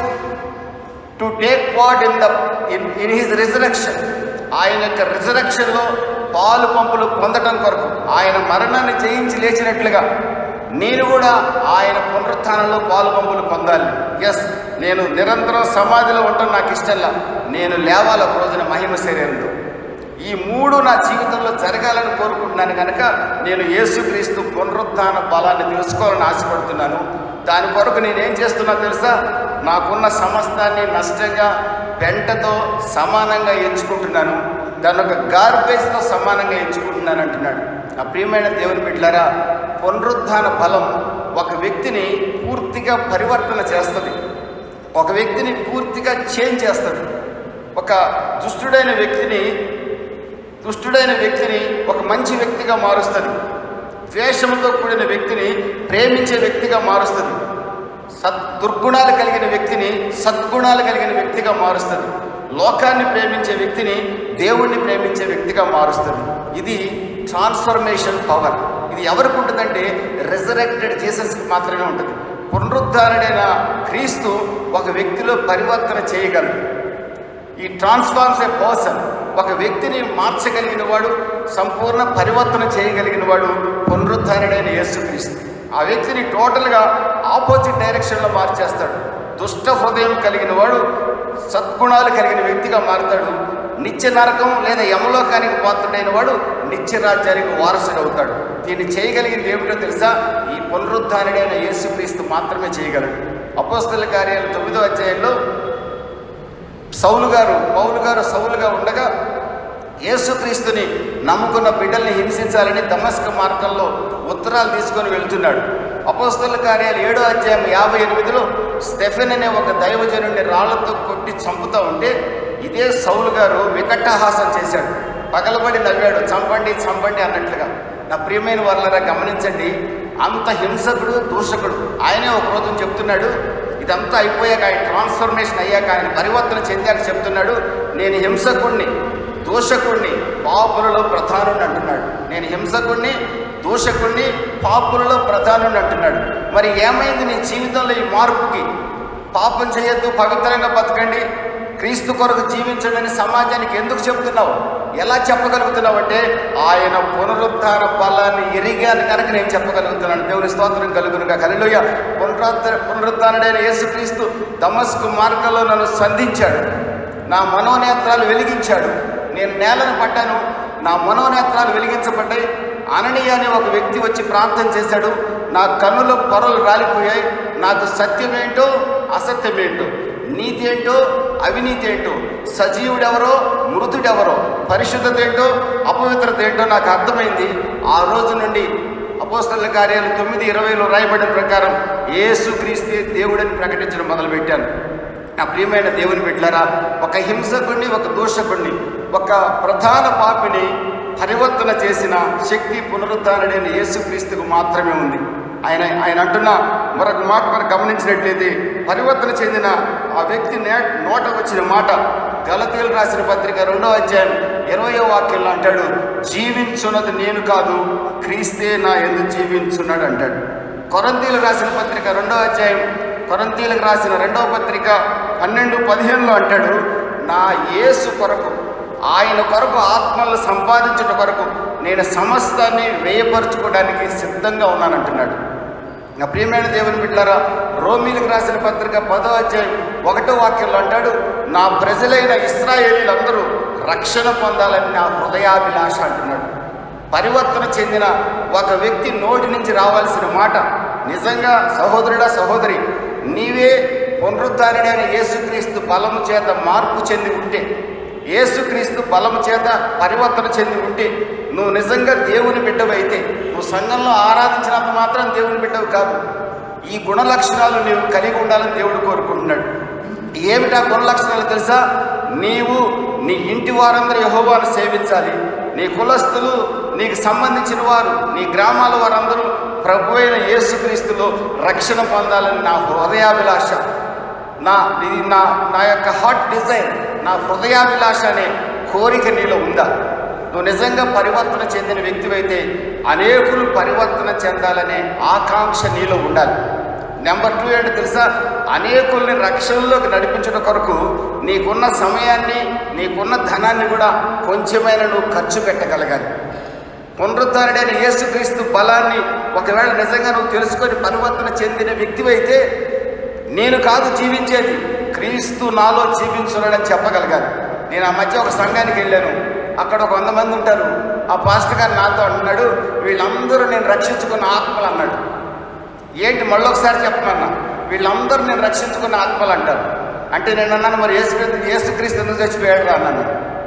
to take part in the in in his resurrection ఆయన యొక్క రిజరక్షన్లో పాలు పంపులు పొందటం కొరకు ఆయన మరణాన్ని జయించి లేచినట్లుగా నేను కూడా ఆయన పునరుత్థానంలో పాలు పంపులు పొందాలి ఎస్ నేను నిరంతరం సమాధిలో ఉండటం నాకు ఇష్టంలా నేను లేవాలి ఒక రోజున మహిమ శరీరంతో ఈ మూడు నా జీవితంలో జరగాలని కోరుకుంటున్నాను కనుక నేను యేసుక్రీస్తు పునరుత్థాన బలాన్ని తెలుసుకోవాలని ఆశపడుతున్నాను దాని కొరకు నేనేం చేస్తున్నా తెలుసా నాకున్న సమస్తాన్ని నష్టంగా పెంటతో సమానంగా ఎంచుకుంటున్నాను దాన్ని ఒక గార్బేజ్తో సమానంగా ఎంచుకుంటున్నాను అంటున్నాడు నా ప్రియమైన దేవుని బిడ్డలారా పునరుత్థాన బలం ఒక వ్యక్తిని పూర్తిగా పరివర్తన చేస్తుంది ఒక వ్యక్తిని పూర్తిగా చేంజ్ చేస్తుంది ఒక దుష్టుడైన వ్యక్తిని దుష్టుడైన వ్యక్తిని ఒక మంచి వ్యక్తిగా మారుస్తుంది ద్వేషంతో కూడిన వ్యక్తిని ప్రేమించే వ్యక్తిగా మారుస్తుంది సద్ దుర్గుణాలు కలిగిన వ్యక్తిని సద్గుణాలు కలిగిన వ్యక్తిగా మారుస్తుంది లోకాన్ని ప్రేమించే వ్యక్తిని దేవుణ్ణి ప్రేమించే వ్యక్తిగా మారుస్తుంది ఇది ట్రాన్స్ఫర్మేషన్ పవర్ ఇది ఎవరికి ఉంటుందంటే రిజరెక్టెడ్ జీసస్కి మాత్రమే ఉంటుంది పునరుద్ధారుడైన క్రీస్తు ఒక వ్యక్తిలో పరివర్తన చేయగలడు ఈ ట్రాన్స్ఫార్మ్స్ ఏ పర్సన్ ఒక వ్యక్తిని మార్చగలిగిన వాడు సంపూర్ణ పరివర్తన చేయగలిగిన వాడు పునరుద్ధారుడైన యేసుక్రీస్తు ఆ వ్యక్తిని టోటల్గా ఆపోజిట్ డైరెక్షన్లో మార్చేస్తాడు దుష్ట హృదయం కలిగిన వాడు సద్గుణాలు కలిగిన వ్యక్తిగా మారుతాడు నిత్య నరకం లేదా యమలోకానికి పాత్రుడైన వాడు నిత్య రాజ్యానికి వారసుడు అవుతాడు దీన్ని చేయగలిగింది ఏమిటో తెలుసా ఈ పునరుద్ధారుడైన యేసుక్రీస్తు మాత్రమే చేయగలడు అపోస్తల కార్యాలు తొమ్మిదో అధ్యాయంలో సౌలు గారు పౌలు గారు సౌలుగా ఉండగా యేసుక్రీస్తుని నమ్ముకున్న బిడ్డల్ని హింసించాలని దమస్క మార్గంలో ఉత్తరాలు తీసుకొని వెళ్తున్నాడు అపోస్తల కార్యాలు ఏడో అధ్యాయం యాభై ఎనిమిదిలో స్టెఫెన్ అనే ఒక దైవజనుడిని రాళ్లతో కొట్టి చంపుతా ఉంటే ఇదే సౌలు గారు వికట్టహాసం చేశాడు పగలబడి నవ్వాడు చంపండి చంపండి అన్నట్లుగా నా ప్రియమైన వాళ్ళరా గమనించండి అంత హింసకుడు దూషకుడు ఆయనే ఒక రోజు చెప్తున్నాడు ఇదంతా అయిపోయాక ఆయన ట్రాన్స్ఫర్మేషన్ అయ్యాక ఆయన పరివర్తన చెందాక చెప్తున్నాడు నేను హింసకుణ్ణి దూషకుణ్ణి పాపులలో ప్రధానుని అంటున్నాడు నేను హింసకుణ్ణి దూషకుణ్ణి పాపులలో ప్రధానుని అంటున్నాడు మరి ఏమైంది నీ జీవితంలో ఈ మార్పుకి పాపం చేయొద్దు పవిత్రంగా బతకండి క్రీస్తు కొరకు జీవించండి అని సమాజానికి ఎందుకు చెప్తున్నావు ఎలా చెప్పగలుగుతున్నావు అంటే ఆయన పునరుద్ధార బలాన్ని ఎరిగాను కనుక నేను చెప్పగలుగుతున్నాను దేవుని స్తోత్రం కలుగునుగా కలిలోయ పునరుద్ధ పునరుద్ధారుడైన యేసుక్రీస్తు దమస్కు మార్గంలో నన్ను సంధించాడు నా మనోనేత్రాలు వెలిగించాడు నేను నేలను పడ్డాను నా మనోనేత్రాలు వెలిగించబడ్డాయి అననీయ అనే ఒక వ్యక్తి వచ్చి ప్రార్థన చేశాడు నా కన్నుల పొరలు రాలిపోయాయి నాకు సత్యమేంటో అసత్యమేంటో నీతి ఏంటో అవినీతి ఏంటో సజీవుడెవరో మృతుడెవరో పరిశుద్ధత ఏంటో అపవిత్రత ఏంటో నాకు అర్థమైంది ఆ రోజు నుండి అపోస్తల కార్యాలు తొమ్మిది ఇరవైలో రాయబడిన ప్రకారం యేసు క్రీస్తే దేవుడని ప్రకటించడం మొదలుపెట్టాను నా ప్రియమైన దేవుని బిడ్డలారా ఒక హింసకుడిని ఒక దూషకుడిని ఒక ప్రధాన పాపిని పరివర్తన చేసిన శక్తి పునరుద్ధారణైన యేసుక్రీస్తుకు మాత్రమే ఉంది ఆయన ఆయన అంటున్న మరొక మాట మనం గమనించినట్లయితే పరివర్తన చెందిన ఆ వ్యక్తి నే నోట వచ్చిన మాట గలతీలు రాసిన పత్రిక రెండో అధ్యాయం ఇరవయో వాక్యంలో అంటాడు జీవించున్నది నేను కాదు క్రీస్తే నా ఎందు జీవించున్నాడు అంటాడు కొరంతీలు రాసిన పత్రిక రెండో అధ్యాయం కొరంతీలకు రాసిన రెండవ పత్రిక పన్నెండు పదిహేనులో అంటాడు నా యేసు కొరకు ఆయన కొరకు ఆత్మలను సంపాదించడం కొరకు నేను సమస్తాన్ని వ్యయపరచుకోవడానికి సిద్ధంగా ఉన్నానంటున్నాడు నా ప్రియమైన దేవుని బిడ్డారా రోమిలకు రాసిన పత్రిక పదో అధ్యాయం ఒకటో వాక్యంలో అంటాడు నా ప్రజలైన ఇస్రాయేలీలందరూ రక్షణ పొందాలని నా హృదయాభిలాష అంటున్నాడు పరివర్తన చెందిన ఒక వ్యక్తి నోటి నుంచి రావాల్సిన మాట నిజంగా సహోదరుడా సహోదరి నీవే పునరుద్ధారుడైన యేసుక్రీస్తు బలము చేత మార్పు చెంది ఉంటే యేసుక్రీస్తు బలము చేత పరివర్తన చెంది ఉంటే నువ్వు నిజంగా దేవుని బిడ్డవైతే నువ్వు సంఘంలో ఆరాధించినంత మాత్రం దేవుని బిడ్డవు కాదు ఈ గుణ లక్షణాలు నీవు కలిగి ఉండాలని దేవుడు కోరుకుంటున్నాడు ఏమిటా గుణ లక్షణాలు తెలుసా నీవు నీ ఇంటి వారందరూ యహోవాను సేవించాలి నీ కులస్తులు నీకు సంబంధించిన వారు నీ గ్రామాల వారందరూ ప్రభు అయిన యేసుక్రీస్తులో రక్షణ పొందాలని నా హృదయాభిలాష నా ఇది నా నా యొక్క హార్ట్ డిజైన్ నా హృదయాభిలాష అనే కోరిక నీలో ఉందా నువ్వు నిజంగా పరివర్తన చెందిన వ్యక్తివైతే అనేకులు పరివర్తన చెందాలనే ఆకాంక్ష నీలో ఉండాలి నెంబర్ టూ ఏంటో తెలుసా అనేకుల్ని రక్షణలోకి నడిపించడం కొరకు నీకున్న సమయాన్ని నీకున్న ధనాన్ని కూడా కొంచెమైనా నువ్వు ఖర్చు పెట్టగలగాలి పునరుద్ధారుడైన యేసుక్రీస్తు బలాన్ని ఒకవేళ నిజంగా నువ్వు తెలుసుకొని పరివర్తన చెందిన వ్యక్తివైతే నేను కాదు జీవించేది క్రీస్తు నాలో జీవించున్నాడని చెప్పగలగాలి నేను ఆ మధ్య ఒక సంఘానికి వెళ్ళాను అక్కడ ఒక వంద మంది ఉంటారు ఆ పాస్టర్ గారు నాతో అంటున్నాడు వీళ్ళందరూ నేను రక్షించుకున్న ఆత్మలు అన్నాడు ఏంటి మళ్ళొకసారి చెప్పమన్నా వీళ్ళందరూ నేను రక్షించుకున్న ఆత్మలు అంటారు అంటే నేను అన్నాను మరి యేసు యేసుక్రీస్తు ఎందుకు చచ్చిపోయాడు రా అన్నాను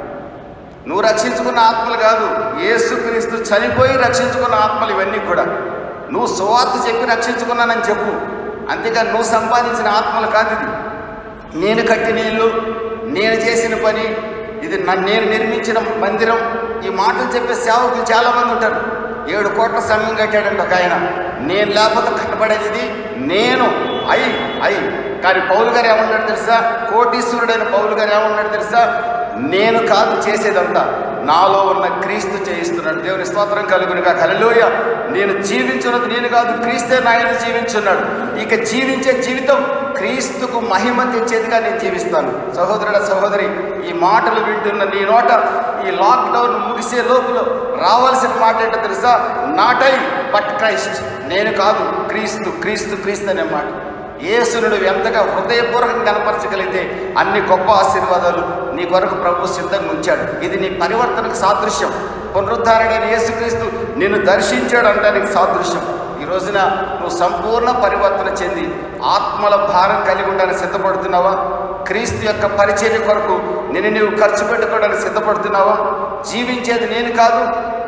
నువ్వు రక్షించుకున్న ఆత్మలు కాదు యేసుక్రీస్తు చనిపోయి రక్షించుకున్న ఆత్మలు ఇవన్నీ కూడా నువ్వు సువార్త చెప్పి రక్షించుకున్నానని చెప్పు అంతేగాని నువ్వు సంపాదించిన ఆత్మలు కాదు ఇది నేను కట్టిన ఇల్లు నేను చేసిన పని ఇది నన్ను నేను నిర్మించిన మందిరం ఈ మాటలు చెప్పే సేవకులు చాలామంది ఉంటారు ఏడు కోట్ల సంఘం కట్టాడంట ఒక ఆయన నేను లేకపోతే కట్టబడేది ఇది నేను అయి అయి కానీ పౌలు గారు ఏమన్నాడు తెలుసా కోటీశ్వరుడైన పౌలు గారు ఏమన్నాడు తెలుసా నేను కాదు చేసేదంతా నాలో ఉన్న క్రీస్తు చేయిస్తున్నాడు దేవుని స్తోత్రం కలుగునుగా కలలోయ నేను జీవించున్నది నేను కాదు క్రీస్తే నాయన జీవించున్నాడు ఇక జీవించే జీవితం క్రీస్తుకు మహిమ తెచ్చేదిగా నేను జీవిస్తాను సహోదరుడ సహోదరి ఈ మాటలు వింటున్న నీ నోట ఈ లాక్డౌన్ ముగిసే లోపల రావాల్సిన మాట ఏంటో తెలుసా నాటై బట్ క్రైస్ట్ నేను కాదు క్రీస్తు క్రీస్తు క్రీస్తు అనే మాట యేసును నువ్వు ఎంతగా హృదయపూర్వకంగా కనపరచగలిగితే అన్ని గొప్ప ఆశీర్వాదాలు నీ కొరకు ప్రభు సిద్ధంగా ఉంచాడు ఇది నీ పరివర్తనకు సాదృశ్యం పునరుద్ధారణైన యేసుక్రీస్తు నిన్ను దర్శించాడు అంటానికి సాదృశ్యం ఈ రోజున నువ్వు సంపూర్ణ పరివర్తన చెంది ఆత్మల భారం కలిగి ఉండడానికి సిద్ధపడుతున్నావా క్రీస్తు యొక్క పరిచర్య కొరకు నేను నీవు ఖర్చు పెట్టుకోవడానికి సిద్ధపడుతున్నావా జీవించేది నేను కాదు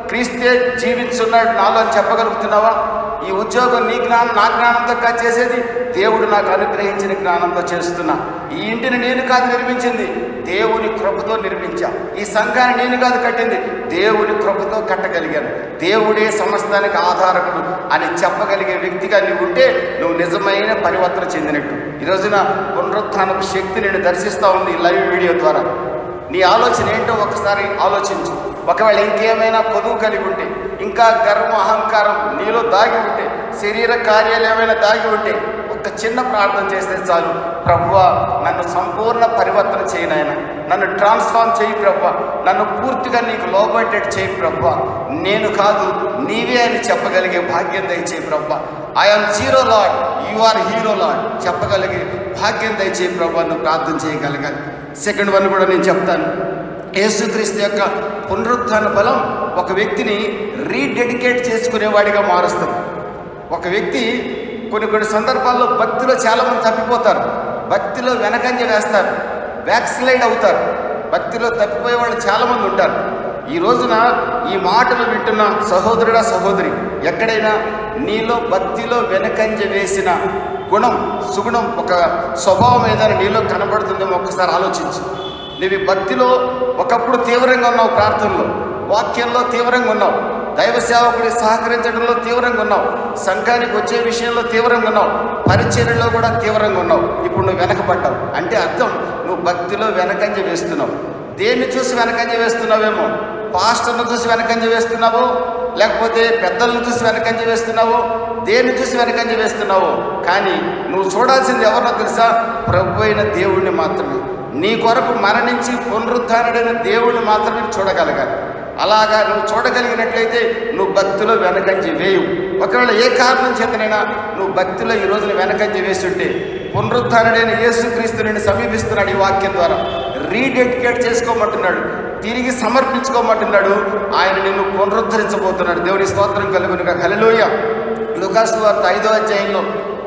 క్రీస్తే జీవించున్నాడు నాలో అని చెప్పగలుగుతున్నావా ఈ ఉద్యోగం నీ జ్ఞానం నా జ్ఞానంతో కాదు చేసేది దేవుడు నాకు అనుగ్రహించిన జ్ఞానంతో చేస్తున్నా ఈ ఇంటిని నేను కాదు నిర్మించింది దేవుని కృపతో నిర్మించా ఈ సంఘాన్ని నేను కాదు కట్టింది దేవుని కృపతో కట్టగలిగాను దేవుడే సమస్తానికి ఆధారకుడు అని చెప్పగలిగే వ్యక్తిగా నీవు ఉంటే నువ్వు నిజమైన పరివర్తన చెందినట్టు ఈ రోజున పునరుత్థానపు శక్తి నేను దర్శిస్తూ ఉంది ఈ లైవ్ వీడియో ద్వారా నీ ఆలోచన ఏంటో ఒకసారి ఆలోచించు ఒకవేళ ఇంకేమైనా కొదువు కలిగి ఉంటే ఇంకా గర్వం అహంకారం నీలో దాగి ఉంటే శరీర కార్యాలు ఏమైనా దాగి ఉంటే ఒక చిన్న ప్రార్థన చేస్తే చాలు ప్రభువా నన్ను సంపూర్ణ పరివర్తన చేయి నాయన నన్ను ట్రాన్స్ఫార్మ్ చేయి ప్రభువా నన్ను పూర్తిగా నీకు లోబట్టేట్ చేయి ప్రభువా నేను కాదు నీవే అని చెప్పగలిగే భాగ్యం దయచేయి ప్రభువా I'm zero Lord you are hero Lord చెప్పగలిగే భాగ్యం దయచేయి ప్రభువా నువ్వు ప్రార్థన చేయగలగాలి సెకండ్ వన్ కూడా నేను చెప్తాను యేసుక్రీస్తు యొక్క పునరుత్థాన బలం ఒక వ్యక్తిని రీడెడికేట్ చేసుకునేవాడిగా మారుస్తుంది ఒక వ్యక్తి కొన్ని కొన్ని సందర్భాల్లో భక్తిలో చాలామంది తప్పిపోతారు భక్తిలో వెనకంజ వేస్తారు బ్యాక్ స్లైడ్ అవుతారు భక్తిలో తప్పిపోయే వాళ్ళు చాలామంది ఉంటారు ఈ రోజున ఈ మాటలు వింటున్న సహోదరుడా సహోదరి ఎక్కడైనా నీలో భక్తిలో వెనకంజ వేసిన గుణం సుగుణం ఒక స్వభావం ఏదైనా నీలో కనబడుతుందేమో ఒక్కసారి ఆలోచించు నువ్వు ఈ భక్తిలో ఒకప్పుడు తీవ్రంగా ఉన్నావు ప్రార్థనలో వాక్యంలో తీవ్రంగా ఉన్నావు దైవ సేవకుడి సహకరించడంలో తీవ్రంగా ఉన్నావు సంఘానికి వచ్చే విషయంలో తీవ్రంగా ఉన్నావు పరిచర్యలో కూడా తీవ్రంగా ఉన్నావు ఇప్పుడు నువ్వు వెనకబడ్డావు అంటే అర్థం నువ్వు భక్తిలో వెనకంజ వేస్తున్నావు దేన్ని చూసి వెనకంజ వేస్తున్నావేమో పాస్టర్ను చూసి వెనకంజ వేస్తున్నావో లేకపోతే పెద్దలను చూసి వెనకంజ వేస్తున్నావో దేన్ని చూసి వెనకంజ వేస్తున్నావో కానీ నువ్వు చూడాల్సింది ఎవరినో తెలుసా ప్రభు అయిన దేవుణ్ణి మాత్రమే నీ కొరకు మరణించి పునరుద్ధానుడైన దేవుణ్ణి మాత్రమే చూడగలగాలి అలాగా నువ్వు చూడగలిగినట్లయితే నువ్వు భక్తిలో వెనకంజి వేయు ఒకవేళ ఏ కారణం చేతనైనా నువ్వు భక్తిలో ఈ రోజున వెనకంజి వేస్తుంటే పునరుద్ధానుడైన యేసుక్రీస్తు నిన్ను సమీపిస్తున్నాడు ఈ వాక్యం ద్వారా రీడెడికేట్ చేసుకోమంటున్నాడు తిరిగి సమర్పించుకోమంటున్నాడు ఆయన నిన్ను పునరుద్ధరించబోతున్నాడు దేవుని స్తోత్రం కలుగునుగా హల్లెలూయ లుకాసు వార్త ఐదో అధ్యాయంలో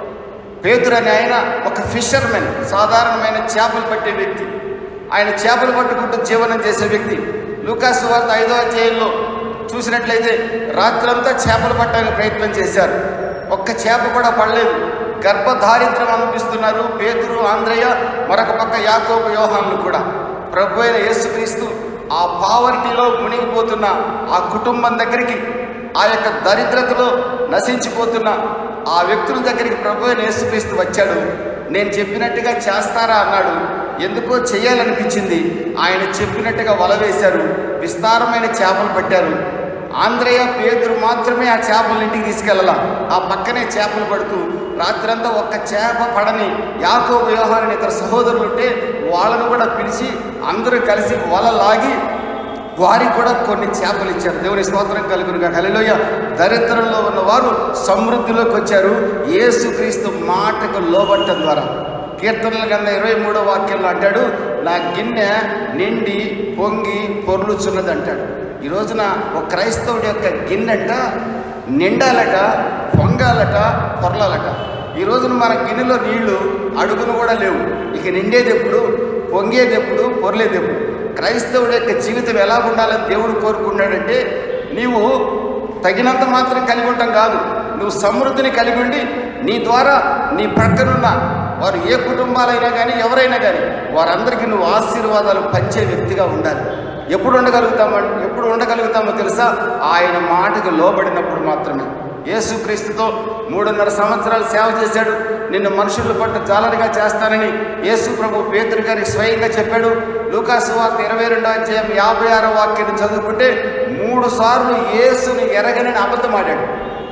పేతురు అనే ఆయన ఒక ఫిషర్మెన్ సాధారణమైన చేపలు పట్టే వ్యక్తి ఆయన చేపలు పట్టుకుంటూ జీవనం చేసే వ్యక్తి లూకాసు వార్త ఐదో అధ్యాయంలో చూసినట్లయితే రాత్రంతా చేపలు పట్టడానికి ప్రయత్నం చేశారు ఒక్క చేప కూడా పడలేదు గర్భధారిద్ర్యం అనిపిస్తున్నారు పేతురు ఆంధ్రయ్య మరొక పక్క యాకోబు యోహాన్లు కూడా ప్రభు అయిన యేసుక్రీస్తు ఆ పావర్టీలో మునిగిపోతున్న ఆ కుటుంబం దగ్గరికి ఆ యొక్క దరిద్రతలో నశించిపోతున్న ఆ వ్యక్తుల దగ్గరికి ప్రభు అయిన యేసుక్రీస్తు వచ్చాడు నేను చెప్పినట్టుగా చేస్తారా అన్నాడు ఎందుకో చేయాలనిపించింది ఆయన చెప్పినట్టుగా వల వేశారు విస్తారమైన చేపలు పట్టారు ఆంధ్రయ్య పేదరు మాత్రమే ఆ చేపలు ఇంటికి తీసుకెళ్ళాల ఆ పక్కనే చేపలు పడుతూ రాత్రంతా ఒక్క చేప పడని యాకో వ్యవహారాన్ని ఇతర సహోదరులు ఉంటే వాళ్ళను కూడా పిలిచి అందరూ కలిసి వల లాగి వారికి కూడా కొన్ని చేపలు ఇచ్చారు దేవుని స్తోత్రం కలుగునుగా కలిలోయ దరిద్రంలో ఉన్న వారు సమృద్ధిలోకి వచ్చారు యేసుక్రీస్తు మాటకు లోబట్టం ద్వారా కీర్తనల కింద ఇరవై మూడో వాక్యంలో అంటాడు నా గిన్నె నిండి పొంగి పొర్లుచున్నది అంటాడు ఈ రోజున ఒక క్రైస్తవుడి యొక్క గిన్నెట నిండాలట పొంగాలట పొరలాలట ఈ రోజున మన గిన్నెలో నీళ్లు అడుగును కూడా లేవు ఇక నిండేది ఎప్పుడు పొంగేది ఎప్పుడు పొరలేది ఎప్పుడు క్రైస్తవుడి యొక్క జీవితం ఎలా ఉండాలని దేవుడు కోరుకున్నాడంటే నీవు తగినంత మాత్రం కలిగి ఉండటం కాదు నువ్వు సమృద్ధిని కలిగి ఉండి నీ ద్వారా నీ ప్రక్కనున్న వారు ఏ కుటుంబాలైనా కానీ ఎవరైనా కానీ వారందరికీ నువ్వు ఆశీర్వాదాలు పంచే వ్యక్తిగా ఉండాలి ఎప్పుడు ఉండగలుగుతామో ఎప్పుడు ఉండగలుగుతామో తెలుసా ఆయన మాటకు లోబడినప్పుడు మాత్రమే యేసుక్రీస్తుతో మూడున్నర సంవత్సరాలు సేవ చేశాడు నిన్ను మనుషుల పట్ల జాలరిగా చేస్తానని యేసు ప్రభు పేతురు గారికి స్వయంగా చెప్పాడు లూకాసు వార్త ఇరవై రెండో అధ్యాయం యాభై ఆరో వాక్యాన్ని చదువుకుంటే మూడు సార్లు యేసుని ఎరగనని అబద్ధమాడాడు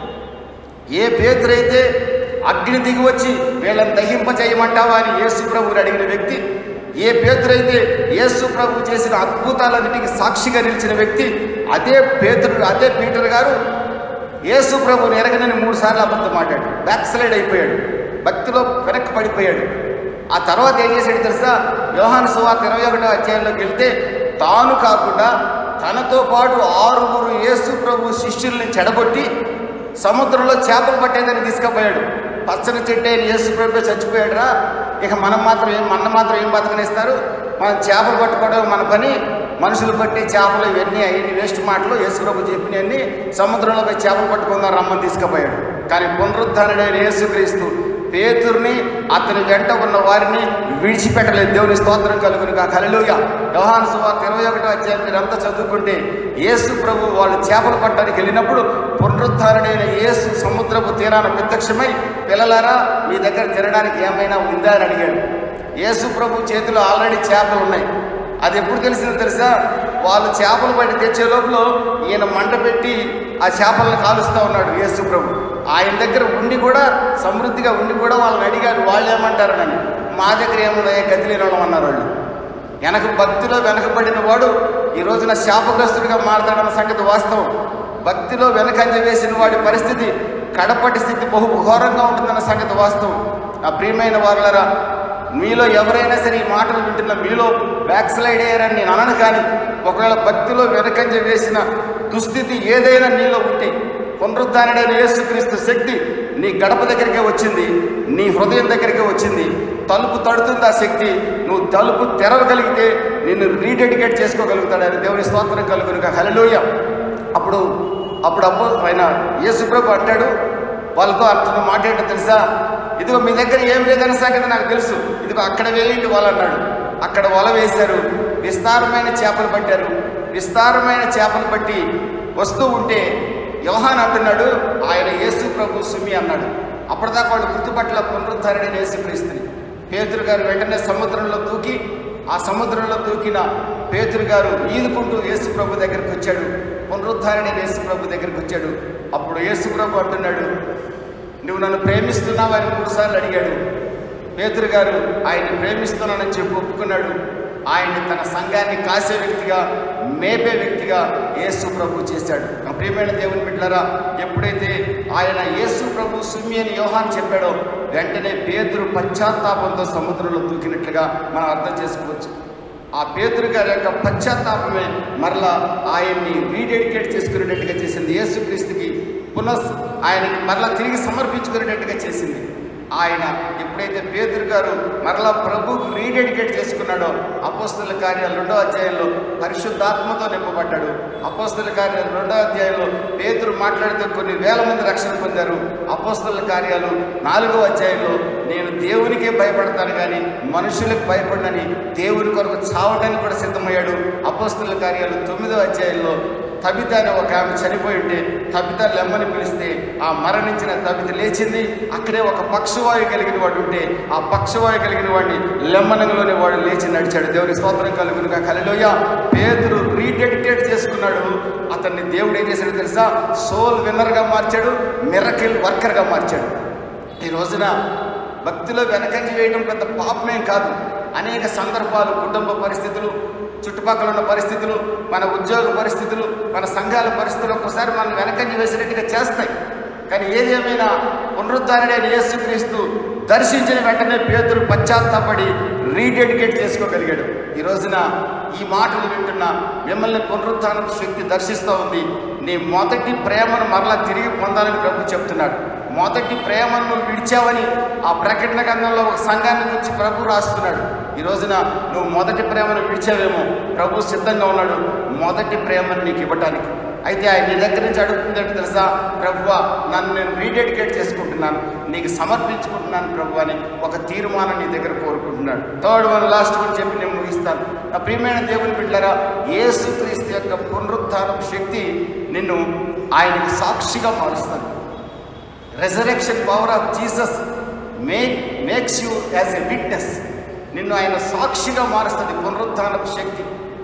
ఏ పేతురైతే అగ్ని దిగి వచ్చి వీళ్ళని దహింప చేయమంటావా అని యేసు ప్రభువుని అడిగిన వ్యక్తి ఏ పేతురైతే యేసు ప్రభు చేసిన అద్భుతాలన్నిటికీ సాక్షిగా నిలిచిన వ్యక్తి అదే పేతురు అదే పీటర్ గారు యేసు ప్రభుని ఎరగనని మూడు సార్లు అబద్ధం ఆడాడు బ్యాక్ స్లైడ్ అయిపోయాడు భక్తిలో వెనక్కి పడిపోయాడు ఆ తర్వాత ఏం చేశాడు తెలుసా యోహాను సువార్త ఇరవై ఒకటో అధ్యాయంలోకి వెళ్తే తాను కాకుండా తనతో పాటు ఆరుగురు యేసు ప్రభు శిష్యుల్ని చెడగొట్టి సముద్రంలో చేపలు పట్టేదని తీసుకుపోయాడు పచ్చని చెట్టు అయిన యేసు ప్రభు చచ్చిపోయాడు రా ఇక మనం మాత్రం ఏం మన మాత్రం ఏం బతకనిస్తారు మనం చేపలు పట్టుకోవడం మన పని మనుషులు పట్టి చేపలు ఇవన్నీ అవన్నీ వేస్ట్ మాటలు యేసుప్రభు చెప్పినవన్నీ సముద్రంలో పోయి చేపలు పట్టుకుందాం రమ్మని తీసుకుపోయాడు కానీ పునరుద్ధానుడైన యేసుక్రీస్తు పేతుర్ని అతని వెంట ఉన్న వారిని విడిచిపెట్టలేదు దేవుని స్తోత్రం కలుగును కా కలలుగా యోహాను సువార్త ఇరవై ఒకటో అధ్యాయం మీరంతా చదువుకుంటే యేసు ప్రభు వాళ్ళు చేపలు పట్టడానికి వెళ్ళినప్పుడు పునరుద్ధారుడైన యేసు సముద్రపు తీరాన ప్రత్యక్షమై పిల్లలారా మీ దగ్గర తినడానికి ఏమైనా ఉందా అని అడిగాడు యేసు ప్రభు చేతిలో ఆల్రెడీ చేపలు ఉన్నాయి అది ఎప్పుడు తెలిసిందో తెలుసా వాళ్ళు చేపలు పట్టి తెచ్చే లోపల ఈయన మంట పెట్టి ఆ చేపలను కాలుస్తూ ఉన్నాడు యేసు ప్రభు ఆయన దగ్గర ఉండి కూడా సమృద్ధిగా ఉండి కూడా వాళ్ళని అడిగాడు వాళ్ళు ఏమంటారనని మా దగ్గర ఏమున్నాయో గతి లేని వాళ్ళం అన్నారు వాళ్ళు వెనక భక్తిలో వెనకబడిన వాడు ఈ రోజున శాపగ్రస్తుడిగా మారతాడన్న సంగతి వాస్తవం భక్తిలో వెనకంజ వేసిన వాడి పరిస్థితి కడపటి స్థితి బహు ఘోరంగా ఉంటుందన్న సంగతి వాస్తవం ఆ ప్రియమైన వారులరా మీలో ఎవరైనా సరే ఈ మాటలు వింటున్న మీలో బ్యాక్ స్లైడ్ అయ్యారని నేను అనను కానీ ఒకవేళ భక్తిలో వెనకంజ వేసిన దుస్థితి ఏదైనా నీలో ఉంటే పునరుద్ధానుడైన యేసుక్రీస్తు శక్తి నీ గడప దగ్గరికే వచ్చింది నీ హృదయం దగ్గరికే వచ్చింది తలుపు తడుతుంది ఆ శక్తి నువ్వు తలుపు తెరవగలిగితే నిన్ను రీడెడికేట్ చేసుకోగలుగుతాడు ఆయన దేవుని స్తోత్రం కలుగును హలలోయ అప్పుడు అప్పుడు అప్పు ఆయన యేసుప్రభు అంటాడు వాళ్ళతో అంటున్న మాట ఏంటో తెలుసా ఇదిగో మీ దగ్గర ఏం లేదన్న సంగతి నాకు తెలుసు ఇదిగో అక్కడ వేయండి వాళ్ళు అన్నాడు అక్కడ వల వేశారు విస్తారమైన చేపలు పట్టారు విస్తారమైన చేపలు పట్టి వస్తూ ఉంటే యోహాన్ అంటున్నాడు ఆయన యేసు ప్రభు సుమి అన్నాడు అప్పటిదాకా వాళ్ళు గుర్తుపట్ల పునరుద్ధరణి యేసుక్రీస్తుని పేతురు గారు వెంటనే సముద్రంలో దూకి ఆ సముద్రంలో దూకిన పేతురు గారు ఈదుకుంటూ యేసు ప్రభు దగ్గరికి వచ్చాడు పునరుద్ధరణి యేసు ప్రభు దగ్గరికి వచ్చాడు అప్పుడు యేసు ప్రభు అంటున్నాడు నువ్వు నన్ను ప్రేమిస్తున్నావు అని మూడుసార్లు అడిగాడు పేతురు గారు ఆయన్ని ప్రేమిస్తున్నానని చెప్పి ఒప్పుకున్నాడు ఆయన్ని తన సంఘాన్ని కాసే వ్యక్తిగా మేపే వ్యక్తిగా యేసు ప్రభు చేశాడు నా ప్రియమైన దేవుని బిడ్డలారా ఎప్పుడైతే ఆయన యేసు ప్రభు సుమి అని యోహాన్ చెప్పాడో వెంటనే పేతురు పశ్చాత్తాపంతో సముద్రంలో దూకినట్లుగా మనం అర్థం చేసుకోవచ్చు ఆ పేతురు గారి యొక్క పశ్చాత్తాపమే మరలా ఆయన్ని రీడెడికేట్ చేసుకునేటట్టుగా చేసింది యేసుక్రీస్తుకి పునః ఆయనకి మరలా తిరిగి సమర్పించుకునేటట్టుగా చేసింది ఆయన ఎప్పుడైతే పేతురు గారు మరలా ప్రభుకు రీడెడికేట్ చేసుకున్నాడో అపోస్తుల కార్యాలు రెండో అధ్యాయంలో పరిశుద్ధాత్మతో నింపబడ్డాడు అపోస్తుల కార్యాలు రెండో అధ్యాయంలో పేతురు మాట్లాడితే కొన్ని వేల మంది రక్షణ పొందారు అపోస్తుల కార్యాలు నాలుగో అధ్యాయంలో నేను దేవునికే భయపడతాను కానీ మనుషులకు భయపడనని దేవుని కొరకు చావడానికి కూడా సిద్ధమయ్యాడు అపోస్తుల కార్యాలు తొమ్మిదో అధ్యాయంలో తబిత అనే ఒక ఆమె చనిపోయి ఉంటే తబిత లెమ్మని పిలిస్తే ఆ మరణించిన తబిత లేచింది అక్కడే ఒక పక్షవాయు కలిగిన వాడు ఉంటే ఆ పక్షవాయు కలిగిన వాడిని లెమ్మనంలోనే వాడు లేచి నడిచాడు దేవుని స్తోత్రం కలుగునుగా కలిలోయ పేదరు రీడెడికేట్ చేసుకున్నాడు అతన్ని దేవుడు ఏం చేశాడు తెలుసా సోల్ విన్నర్గా మార్చాడు మిరకిల్ వర్కర్గా మార్చాడు ఈ రోజున భక్తిలో వెనకంజి వేయడం పెద్ద పాపమేం కాదు అనేక సందర్భాలు కుటుంబ పరిస్థితులు చుట్టుపక్కల ఉన్న పరిస్థితులు మన ఉద్యోగ పరిస్థితులు మన సంఘాల పరిస్థితులు ఒక్కోసారి మనం వెనకంజి వేసినట్టుగా చేస్తాయి కానీ ఏది ఏమైనా పునరుద్ధారణైన యేసుక్రీస్తు దర్శించిన వెంటనే పేదరు పశ్చాత్తాపడి రీడెడికేట్ చేసుకోగలిగాడు ఈ రోజున ఈ మాటలు వింటున్న మిమ్మల్ని పునరుత్థానం శక్తి దర్శిస్తూ ఉంది నీ మొదటి ప్రేమను మరలా తిరిగి పొందాలని ప్రభు చెప్తున్నాడు మొదటి ప్రేమను నువ్వు విడిచావని ఆ ప్రకటన గ్రంథంలో ఒక సంఘాన్ని గురించి ప్రభు రాస్తున్నాడు ఈ రోజున నువ్వు మొదటి ప్రేమను విడిచావేమో ప్రభు సిద్ధంగా ఉన్నాడు మొదటి ప్రేమను నీకు ఇవ్వటానికి అయితే ఆయన నీ దగ్గర నుంచి అడుగుతుందంటే తెలుసా ప్రభువ నన్ను నేను రీడెడికేట్ చేసుకుంటున్నాను నీకు సమర్పించుకుంటున్నాను ప్రభు అని ఒక తీర్మానం నీ దగ్గర కోరుకుంటున్నాడు థర్డ్ వన్ లాస్ట్ వన్ చెప్పి నేను ముగిస్తాను నా ప్రియమైన దేవుని బిడ్డలారా యేసుక్రీస్తు యొక్క పునరుత్థానం శక్తి నిన్ను ఆయనకి సాక్షిగా మారుస్తాను resurrection power of Jesus make makes you as a witness నిన్ను ఆయన సాక్షిగా మారుస్తుంది పునరుత్థానపు శక్తి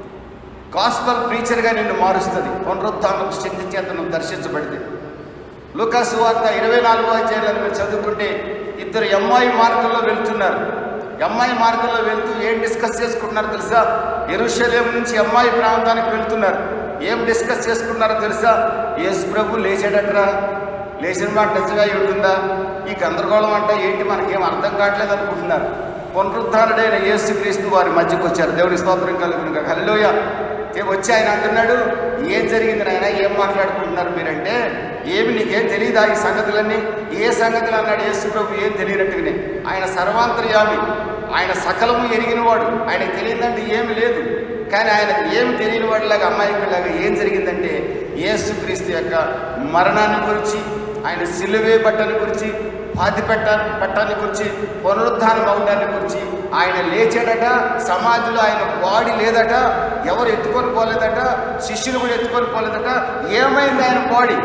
గాస్పల్ ప్రీచర్గా నిన్ను మారుస్తుంది పునరుత్థానపు శక్తి చేత నువ్వు దర్శించబడితే లూకాసు వార్త ఇరవై నాలుగో అధ్యాయంలో మీరు చదువుకుంటే ఇద్దరు అమ్మాయి మార్గంలో వెళ్తున్నారు అమ్మాయి మార్గంలో వెళ్తూ ఏం డిస్కస్ చేసుకుంటున్నారో తెలుసా ఎరుషలేం నుంచి అమ్మాయి ప్రాంతానికి వెళ్తున్నారు ఏం డిస్కస్ చేసుకున్నారో తెలుసా యేసు ప్రభు లేచాడట్రా లేచిన మాట నిజంగా ఉంటుందా ఈ గందరగోళం అంటే ఏంటి మనకేం అర్థం కావట్లేదు అనుకుంటున్నారు పునరుద్ధారుడైన యేసుక్రీస్తు వారి మధ్యకు వచ్చారు దేవుని స్తోత్రం కలుగునుగా హలోయ వచ్చి ఆయన అంటున్నాడు ఏం జరిగింది నాయన ఏం మాట్లాడుకుంటున్నారు మీరంటే ఏమి నీకేం తెలియదా ఈ సంగతులన్నీ ఏ సంగతులు అన్నాడు యేసు ప్రభు ఏం తెలియనట్టుగానే ఆయన సర్వాంతర్యామి ఆయన సకలము ఎరిగినవాడు ఆయన తెలియదంటే ఏమి లేదు కానీ ఆయనకు ఏమి తెలియని వాడిలాగా అమ్మాయిలాగా ఏం జరిగిందంటే యేసుక్రీస్తు యొక్క మరణాన్ని గురించి ఆయన సిలువే బట్టని గురించి పాతి పెట్ట పట్టాన్ని గురించి పునరుద్ధానం అవడాన్ని గురించి ఆయన లేచాడట సమాధిలో ఆయన బాడీ లేదట ఎవరు ఎత్తుకొని పోలేదట శిష్యులు కూడా ఎత్తుకొని పోలేదట ఏమైంది ఆయన బాడీ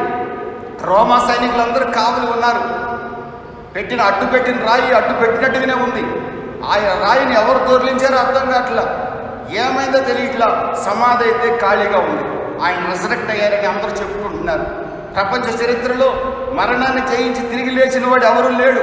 రోమా సైనికులందరూ కావలి ఉన్నారు పెట్టిన అడ్డు పెట్టిన రాయి అడ్డు పెట్టినట్టుగానే ఉంది ఆయన రాయిని ఎవరు దొరిలించారో అర్థం కావట్లా ఏమైందో తెలియట్లా సమాధి అయితే ఖాళీగా ఉంది ఆయన రిజరెక్ట్ అయ్యారని అందరూ చెప్పుకుంటున్నారు ప్రపంచ చరిత్రలో మరణాన్ని జయించి తిరిగి లేచిన వాడు ఎవరు లేడు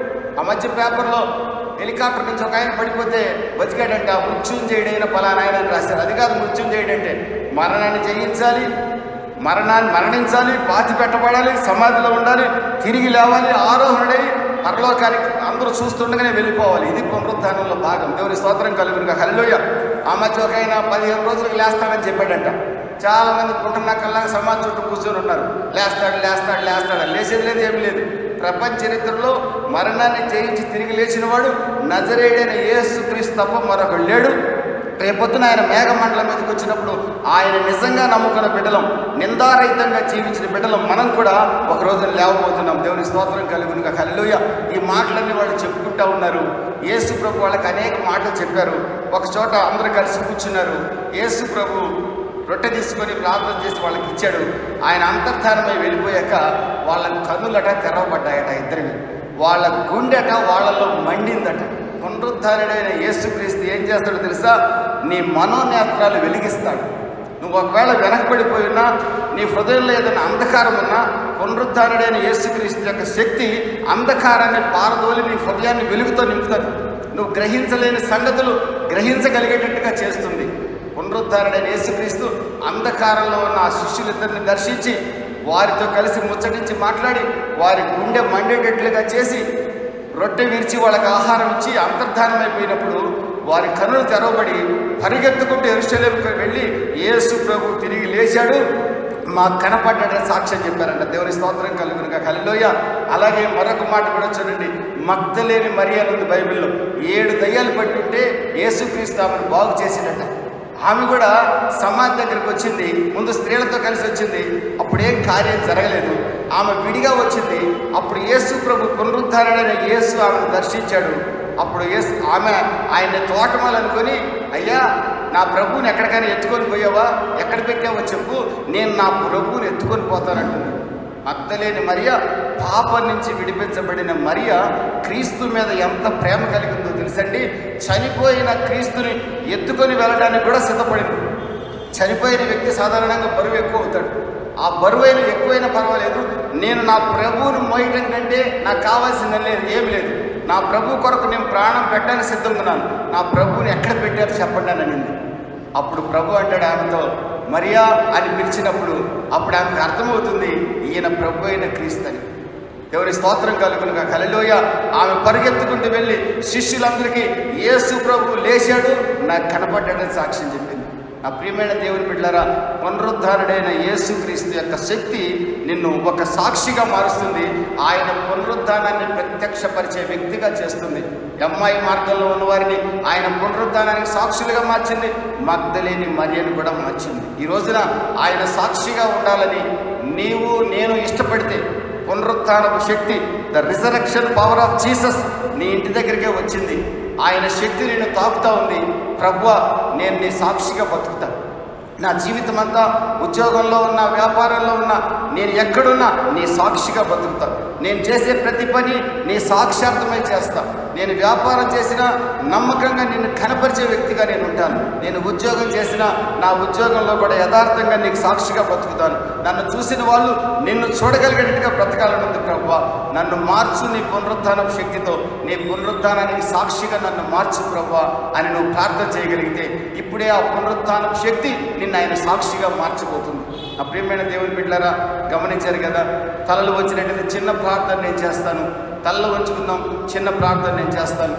ఆ మధ్య పేపర్లో హెలికాప్టర్ నుంచి ఒక ఆయన పడిపోతే బతికాడంట మృత్యుంజయుడైన పలానా ఆయన అని రాశారు అది కాదు మృత్యుంజయుడంటే మరణాన్ని జయించాలి మరణాన్ని మరణించాలి పాతి పెట్టబడాలి సమాధిలో ఉండాలి తిరిగి లేవాలి ఆరోహణుడై పరలోకానికి అందరూ చూస్తుండగానే వెళ్ళిపోవాలి ఇది పునరుద్ధానంలో భాగం దేవుని స్తోత్రం కలుగునుగా హల్లోయ ఆ మధ్య ఒక ఆయన పదిహేను రోజులకు లేస్తానని చెప్పాడంట చాలా మంది పుట్టినకల్లా సమాధి చుట్టూ కూర్చొని ఉన్నారు లేస్తాడు లేస్తాడు లేస్తాడు లేచేది లేదు ఏమి లేదు ప్రపంచ చరిత్రలో మరణాన్ని జయించి తిరిగి లేచిన వాడు నజరేడైన యేసు క్రీస్తు తప్ప మరొకడు లేడు రేపొద్దున ఆయన మేఘమండలం మీదకి వచ్చినప్పుడు ఆయన నిజంగా నమ్ముకున్న బిడ్డలం నిందారహితంగా జీవించిన బిడ్డలం మనం కూడా ఒక రోజు లేవబోతున్నాం దేవుని స్తోత్రం కలుగునుగా హల్లెలూయా ఈ మాటలన్నీ వాళ్ళు చెప్పుకుంటా ఉన్నారు యేసు ప్రభు వాళ్ళకి అనేక మాటలు చెప్పారు ఒక చోట అందరూ కలిసి కూర్చున్నారు యేసు ప్రభు రొట్టె తీసుకొని ప్రార్థన చేసి వాళ్ళకి ఇచ్చాడు ఆయన అంతర్ధానమై వెళ్ళిపోయాక వాళ్ళ కన్నులట తెరవబడ్డాయట ఇద్దరివి వాళ్ళ గుండెట వాళ్ళలో మండిందట పునరుద్ధారుడైన యేసుక్రీస్తు ఏం చేస్తాడో తెలుసా నీ మనోనేత్రాలు వెలిగిస్తాడు నువ్వు ఒకవేళ వెనకబడిపోయి ఉన్నా నీ హృదయంలో ఏదైనా అంధకారం ఉన్నా పునరుద్ధారుడైన యేసుక్రీస్తు యొక్క శక్తి అంధకారాన్ని పారదోలి నీ హృదయాన్ని వెలుగుతో నింపుతుంది నువ్వు గ్రహించలేని సంగతులు గ్రహించగలిగేటట్టుగా చేస్తుంది పునరుద్ధారుడైన యేసుక్రీస్తు అంధకారంలో ఉన్న ఆ శిష్యులిద్దరిని దర్శించి వారితో కలిసి ముచ్చటించి మాట్లాడి వారి గుండె మండేటట్లుగా చేసి రొట్టె విరిచి వాళ్ళకి ఆహారం ఇచ్చి అంతర్ధానమైపోయినప్పుడు వారి కనులు తెరవబడి పరిగెత్తుకుంటూ ఎరుషలేముకు వెళ్ళి యేసు ప్రభు తిరిగి లేచాడు మాకు కనపడ్డాడని సాక్ష్యం చెప్పారంట దేవుని స్తోత్రం కలుగునుగా కలిలోయ అలాగే మరొక మాట కూడా చూడండి మగ్ధలేని మరియా ఉంది బైబిల్లో ఏడు దయ్యాలు పట్టుంటే యేసుక్రీస్తు ఆమెను బాగు చేసినట్ట ఆమె కూడా సమాధి దగ్గరికి వచ్చింది ముందు స్త్రీలతో కలిసి వచ్చింది అప్పుడేం కార్యం జరగలేదు ఆమె విడిగా వచ్చింది అప్పుడు యేసు ప్రభు పునరుద్ధారణైన యేసు ఆమెను దర్శించాడు అప్పుడు యేసు ఆమె ఆయన్ని తోటమాలనుకొని అయ్యా నా ప్రభువుని ఎక్కడికైనా ఎత్తుకొని పోయావా ఎక్కడ పెట్టావో చెప్పు నేను నా ప్రభువుని ఎత్తుకొని పోతానంటుంది అత్తలేని మరియ పాపం నుంచి విడిపించబడిన మరియ క్రీస్తు మీద ఎంత ప్రేమ కలిగి ఉందో తెలుసండి చనిపోయిన క్రీస్తుని ఎత్తుకొని వెళ్ళడానికి కూడా సిద్ధపడింది చనిపోయిన వ్యక్తి సాధారణంగా బరువు ఎక్కువ అవుతాడు ఆ బరువైన ఎక్కువైనా పర్వాలేదు నేను నా ప్రభువుని మోయటం కంటే నాకు కావాల్సింది లేదు ఏమి లేదు నా ప్రభు కొరకు నేను ప్రాణం పెట్టడానికి సిద్ధంగా ఉన్నాను నా ప్రభువుని ఎక్కడ పెట్టారో చెప్పండి అని అనింది అప్పుడు ప్రభు అంటాడు ఆమెతో మరియా అని పిలిచినప్పుడు అప్పుడు ఆమెకు అర్థమవుతుంది ఈయన ప్రభు అయిన క్రీస్తు అని దేవుని స్తోత్రం కలుగునుగా కలలోయ ఆమె పరిగెత్తుకుంటూ వెళ్ళి శిష్యులందరికీ యేసు ప్రభు లేచాడు నాకు కనపడ్డాడని సాక్ష్యం చెప్పింది నా ప్రియమైన దేవుని బిడ్డారా పునరుద్ధారుడైన యేసుక్రీస్తు యొక్క శక్తి నిన్ను ఒక సాక్షిగా మారుస్తుంది ఆయన పునరుద్ధానాన్ని ప్రత్యక్షపరిచే వ్యక్తిగా చేస్తుంది అమ్మాయి మార్గంలో ఉన్న వారిని ఆయన పునరుద్ధానానికి సాక్షులుగా మార్చింది మగ్ధలేని మరియను కూడా మార్చింది ఈ రోజున ఆయన సాక్షిగా ఉండాలని నీవు నేను ఇష్టపడితే పునరుత్థానపు శక్తి the resurrection power of Jesus నీ ఇంటి దగ్గరికే వచ్చింది ఆయన శక్తి నేను తాకుతా ఉంది ప్రభువా నేను నీ సాక్షిగా బతుకుతా నా జీవితం అంతా ఉద్యోగంలో ఉన్న వ్యాపారంలో ఉన్న నేను ఎక్కడున్నా నీ సాక్షిగా బతుకుతా నేను చేసే ప్రతి పని నీ సాక్షార్థమై చేస్తా నేను వ్యాపారం చేసినా నమ్మకంగా నిన్ను కనపరిచే వ్యక్తిగా నేను ఉంటాను నేను ఉద్యోగం చేసినా నా ఉద్యోగంలో కూడా యథార్థంగా నీకు సాక్షిగా బతుకుతాను నన్ను చూసిన వాళ్ళు నిన్ను చూడగలిగేటట్టుగా బ్రతకాలనుంది ప్రభు నన్ను మార్చు నీ పునరుత్థానం శక్తితో నీ పునరుత్థానానికి సాక్షిగా నన్ను మార్చు ప్రభు అని నువ్వు ప్రార్థన చేయగలిగితే ఇప్పుడే ఆ పునరుత్థానం శక్తి నిన్ను ఆయన సాక్షిగా మార్చిపోతుంది నా ప్రియమైన దేవుని బిడ్డలారా గమనించారు కదా తలలు వచ్చినట్టయితే చిన్న ప్రార్థన నేను చేస్తాను తలలు వంచుకుందాం చిన్న ప్రార్థన నేను చేస్తాను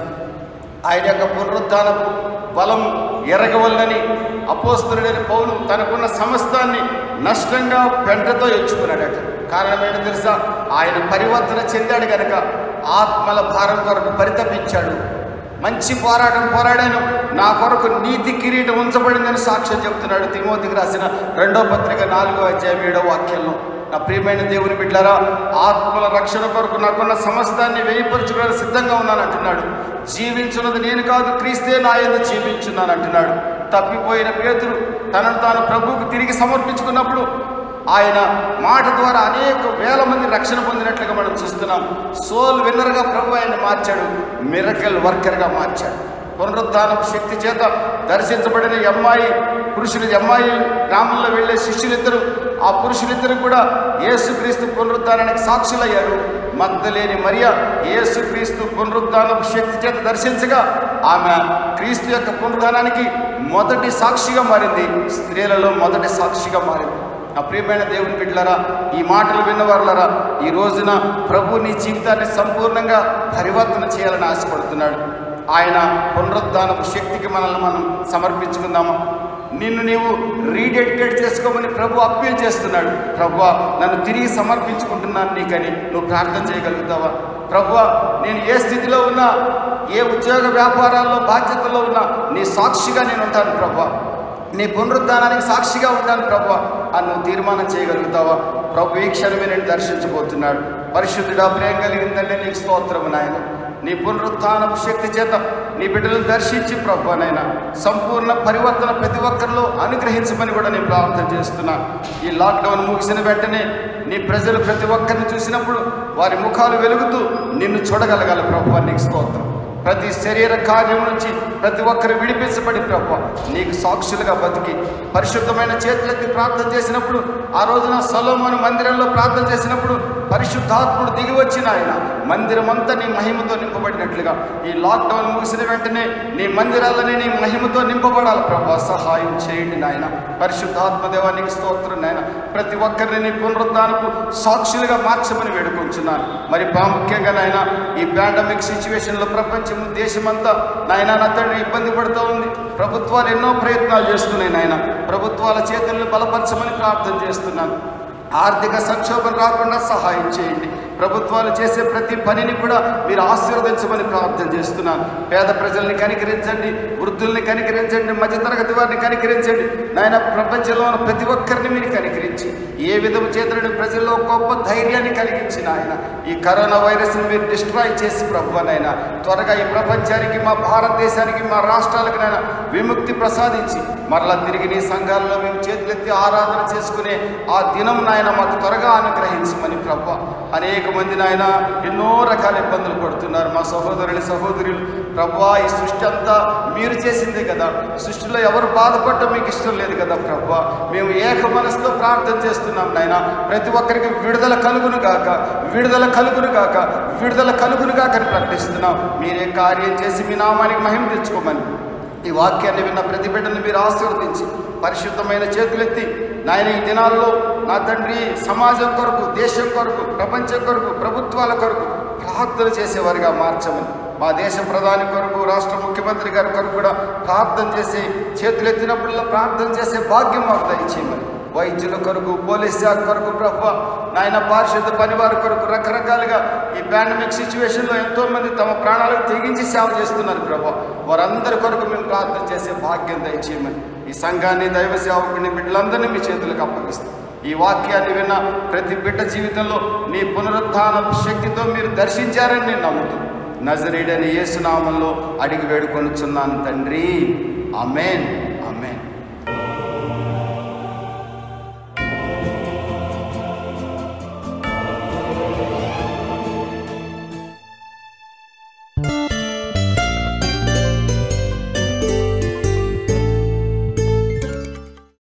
ఆయన యొక్క పునరుద్ధానపు బలం ఎరగవల్లని అపోస్తుడైన పౌలు తనకున్న సమస్తాన్ని నష్టంగా పెంటతో ఎంచుకున్నాడట కారణం ఏంటో తెలుసా ఆయన పరివర్తన చెందాడు గనక ఆత్మల భారం కొరకు పరితపించాడు మంచి పోరాటం పోరాడాను నా కొరకు నీతి కిరీటం ఉంచబడిందని సాక్ష్యం చెప్తున్నాడు తిమోతికి రాసిన రెండో పత్రిక నాలుగో అధ్యాయం ఏడో వాక్యంలో నా ప్రియమైన దేవుని బిడ్డారా ఆత్మల రక్షణ కొరకు నాకున్న సమస్తాన్ని వేయపరచుకోవడానికి సిద్ధంగా ఉన్నాను అంటున్నాడు జీవించున్నది నేను కాదు క్రీస్తే నా యందు జీవించున్నాను అంటున్నాడు తప్పిపోయిన పేతురు తనను తాను ప్రభువుకు తిరిగి సమర్పించుకున్నప్పుడు ఆయన మాట ద్వారా అనేక వేల మంది రక్షణ పొందినట్లుగా మనం చూస్తున్నాం సోల్ విన్నర్గా ప్రభు ఆయన మార్చాడు మిరకల్ వర్కర్గా మార్చాడు పునరుద్ధానం శక్తి చేత దర్శించబడిన ఈ అమ్మాయి పురుషులు ఈ అమ్మాయి గ్రామంలో వెళ్ళే శిష్యులిద్దరు ఆ పురుషులిద్దరు కూడా యేసుక్రీస్తు పునరుద్ధానానికి సాక్షులయ్యారు మగ్ధలేని మరియ యేసుక్రీస్తు పునరుద్ధానం శక్తి చేత దర్శించగా ఆమె క్రీస్తు యొక్క పునరుద్ధానానికి మొదటి సాక్షిగా మారింది స్త్రీలలో మొదటి సాక్షిగా మారింది నా ప్రియమైన దేవుని బిడ్డలారా ఈ మాటలు విన్నవారులరా ఈ రోజున ప్రభు నీ జీవితాన్ని సంపూర్ణంగా పరివర్తన చేయాలని ఆశపడుతున్నాడు ఆయన పునరుద్ధానపు శక్తికి మనల్ని మనం సమర్పించుకుందామా నిన్ను నీవు రీడెడికేట్ చేసుకోమని ప్రభు అప్పీల్ చేస్తున్నాడు ప్రభు నన్ను తిరిగి సమర్పించుకుంటున్నాను నీకని నువ్వు ప్రార్థన చేయగలుగుతావా ప్రభు నేను ఏ స్థితిలో ఉన్నా ఏ ఉద్యోగ వ్యాపారాల్లో బాధ్యతలో ఉన్నా నీ సాక్షిగా నేను ఉంటాను ప్రభు నీ పునరుద్ధానానికి సాక్షిగా ఉంటాను ప్రభు అని నువ్వు తీర్మానం చేయగలుగుతావా ప్రభు ఈ క్షణమే నేను దర్శించబోతున్నాడు పరిశుద్ధుడా ప్రేమ కలిగిందంటే నీకు స్తోత్రము నాయన నీ పునరుత్థానపు శక్తి చేత నీ బిడ్డలను దర్శించి ప్రభు నాయన సంపూర్ణ పరివర్తన ప్రతి ఒక్కరిలో అనుగ్రహించమని కూడా నేను ప్రార్థన చేస్తున్నా ఈ లాక్డౌన్ ముగిసిన వెంటనే నీ ప్రజలు ప్రతి ఒక్కరిని చూసినప్పుడు వారి ముఖాలు వెలుగుతూ నిన్ను చూడగలగాలి ప్రభు నీకు స్తోత్రం ప్రతి శరీర కార్యం నుంచి ప్రతి ఒక్కరు విడిపించబడి ప్రభు నీకు సాక్షులుగా బతికి పరిశుద్ధమైన చేతులెత్తి ప్రార్థన చేసినప్పుడు ఆ రోజున సొలోమోను మందిరంలో ప్రార్థన చేసినప్పుడు పరిశుద్ధాత్ముడు దిగి వచ్చిన ఆయన మందిరం అంతా నీ మహిమతో నింపబడినట్లుగా ఈ లాక్డౌన్ ముగిసిన వెంటనే నీ మందిరాలని నీ మహిమతో నింపబడాలి ప్రభు సహాయం చేయండి నాయన పరిశుద్ధాత్మ దేవానికి స్తోత్రం నాయన ప్రతి ఒక్కరిని నీ పునరుద్ధానకు సాక్షులుగా మార్చమని వేడుకొంచున్నాను మరి ప్రాముఖ్యంగా నాయన ఈ పాండమిక్ సిచ్యువేషన్లో ప్రపంచం దేశమంతా నాయన నా తండ్రి ఇబ్బంది పడుతూ ఉంది ప్రభుత్వాలు ఎన్నో ప్రయత్నాలు చేస్తున్నాయి నాయన ప్రభుత్వాల చేతులను బలపరచమని ప్రార్థన చేస్తున్నాను ఆర్థిక సంక్షోభం రాకుండా సహాయం చేయండి ప్రభుత్వాలు చేసే ప్రతి పనిని కూడా మీరు ఆశీర్వదించమని ప్రార్థన చేస్తున్నాను పేద ప్రజల్ని కనికరించండి వృద్ధుల్ని కనికరించండి మధ్యతరగతి వారిని కనికరించండి నాయన ప్రపంచంలో ఉన్న ప్రతి ఒక్కరిని మీరు కనికరించి ఏ విధము చేతులను ప్రజల్లో గొప్ప ధైర్యాన్ని కలిగించిన ఆయన ఈ కరోనా వైరస్ని మీరు డిస్ట్రాయ్ చేసి ప్రభు నాయన త్వరగా ఈ ప్రపంచానికి మా భారతదేశానికి మా రాష్ట్రాలకు నాయన విముక్తి ప్రసాదించి మరలా తిరిగి నీ సంఘాల్లో మేము చేతులెత్తి ఆరాధన చేసుకునే ఆ దినం నాయన మాకు త్వరగా అనుగ్రహించమని ప్రభు అనేక మంది నాయన ఎన్నో రకాల ఇబ్బందులు పడుతున్నారు మా సహోదరుని సహోదరులు ప్రభా ఈ సృష్టి అంతా మీరు చేసిందే కదా సృష్టిలో ఎవరు బాధపడటం మీకు ఇష్టం లేదు కదా ప్రభా మేము ఏక మనసుతో ప్రార్థన చేస్తున్నాం నాయన ప్రతి ఒక్కరికి విడుదల కలుగును గాక విడుదల కలుగును గాక విడుదల కలుగును గాక అని ప్రకటిస్తున్నాం మీరే కార్యం చేసి మీ నామానికి మహిమ తెచ్చుకోమని ఈ వాక్యాన్ని విన్న ప్రతి బిడ్డను మీరు ఆశీర్వదించి పరిశుద్ధమైన చేతులెత్తి నాయన ఈ దినాల్లో నా తండ్రి సమాజం కొరకు దేశం కొరకు ప్రపంచం కొరకు ప్రభుత్వాల కొరకు ప్రార్థన చేసేవారిగా మార్చమని మా దేశ ప్రధాని కొరకు రాష్ట్ర ముఖ్యమంత్రి గారి కొరకు కూడా ప్రార్థన చేసి చేతులెత్తినప్పుడల్లా ప్రార్థన చేసే భాగ్యం మాకు దయచేయమని వైద్యుల కొరకు పోలీస్ శాఖ కొరకు ప్రభు నాయన పారిశుద్ధ పనివారి కొరకు రకరకాలుగా ఈ పాండమిక్ సిచ్యువేషన్లో ఎంతో మంది తమ ప్రాణాలకు తెగించి సేవ చేస్తున్నారు ప్రభు వారందరి కొరకు మేము ప్రార్థన చేసే భాగ్యం దయచేయమని ఈ సంఘాన్ని దైవ సేవకుని బిడ్డలందరినీ మీ చేతులకు అప్పగిస్తాం ఈ వాక్యాన్ని విన్న ప్రతి బిడ్డ జీవితంలో నీ పునరుత్థాన శక్తితో మీరు దర్శించారని నేను నమ్ముతూ నజరీడని యేసునామంలో అడిగి వేడుకొనుచున్నాను తండ్రి ఆమెన్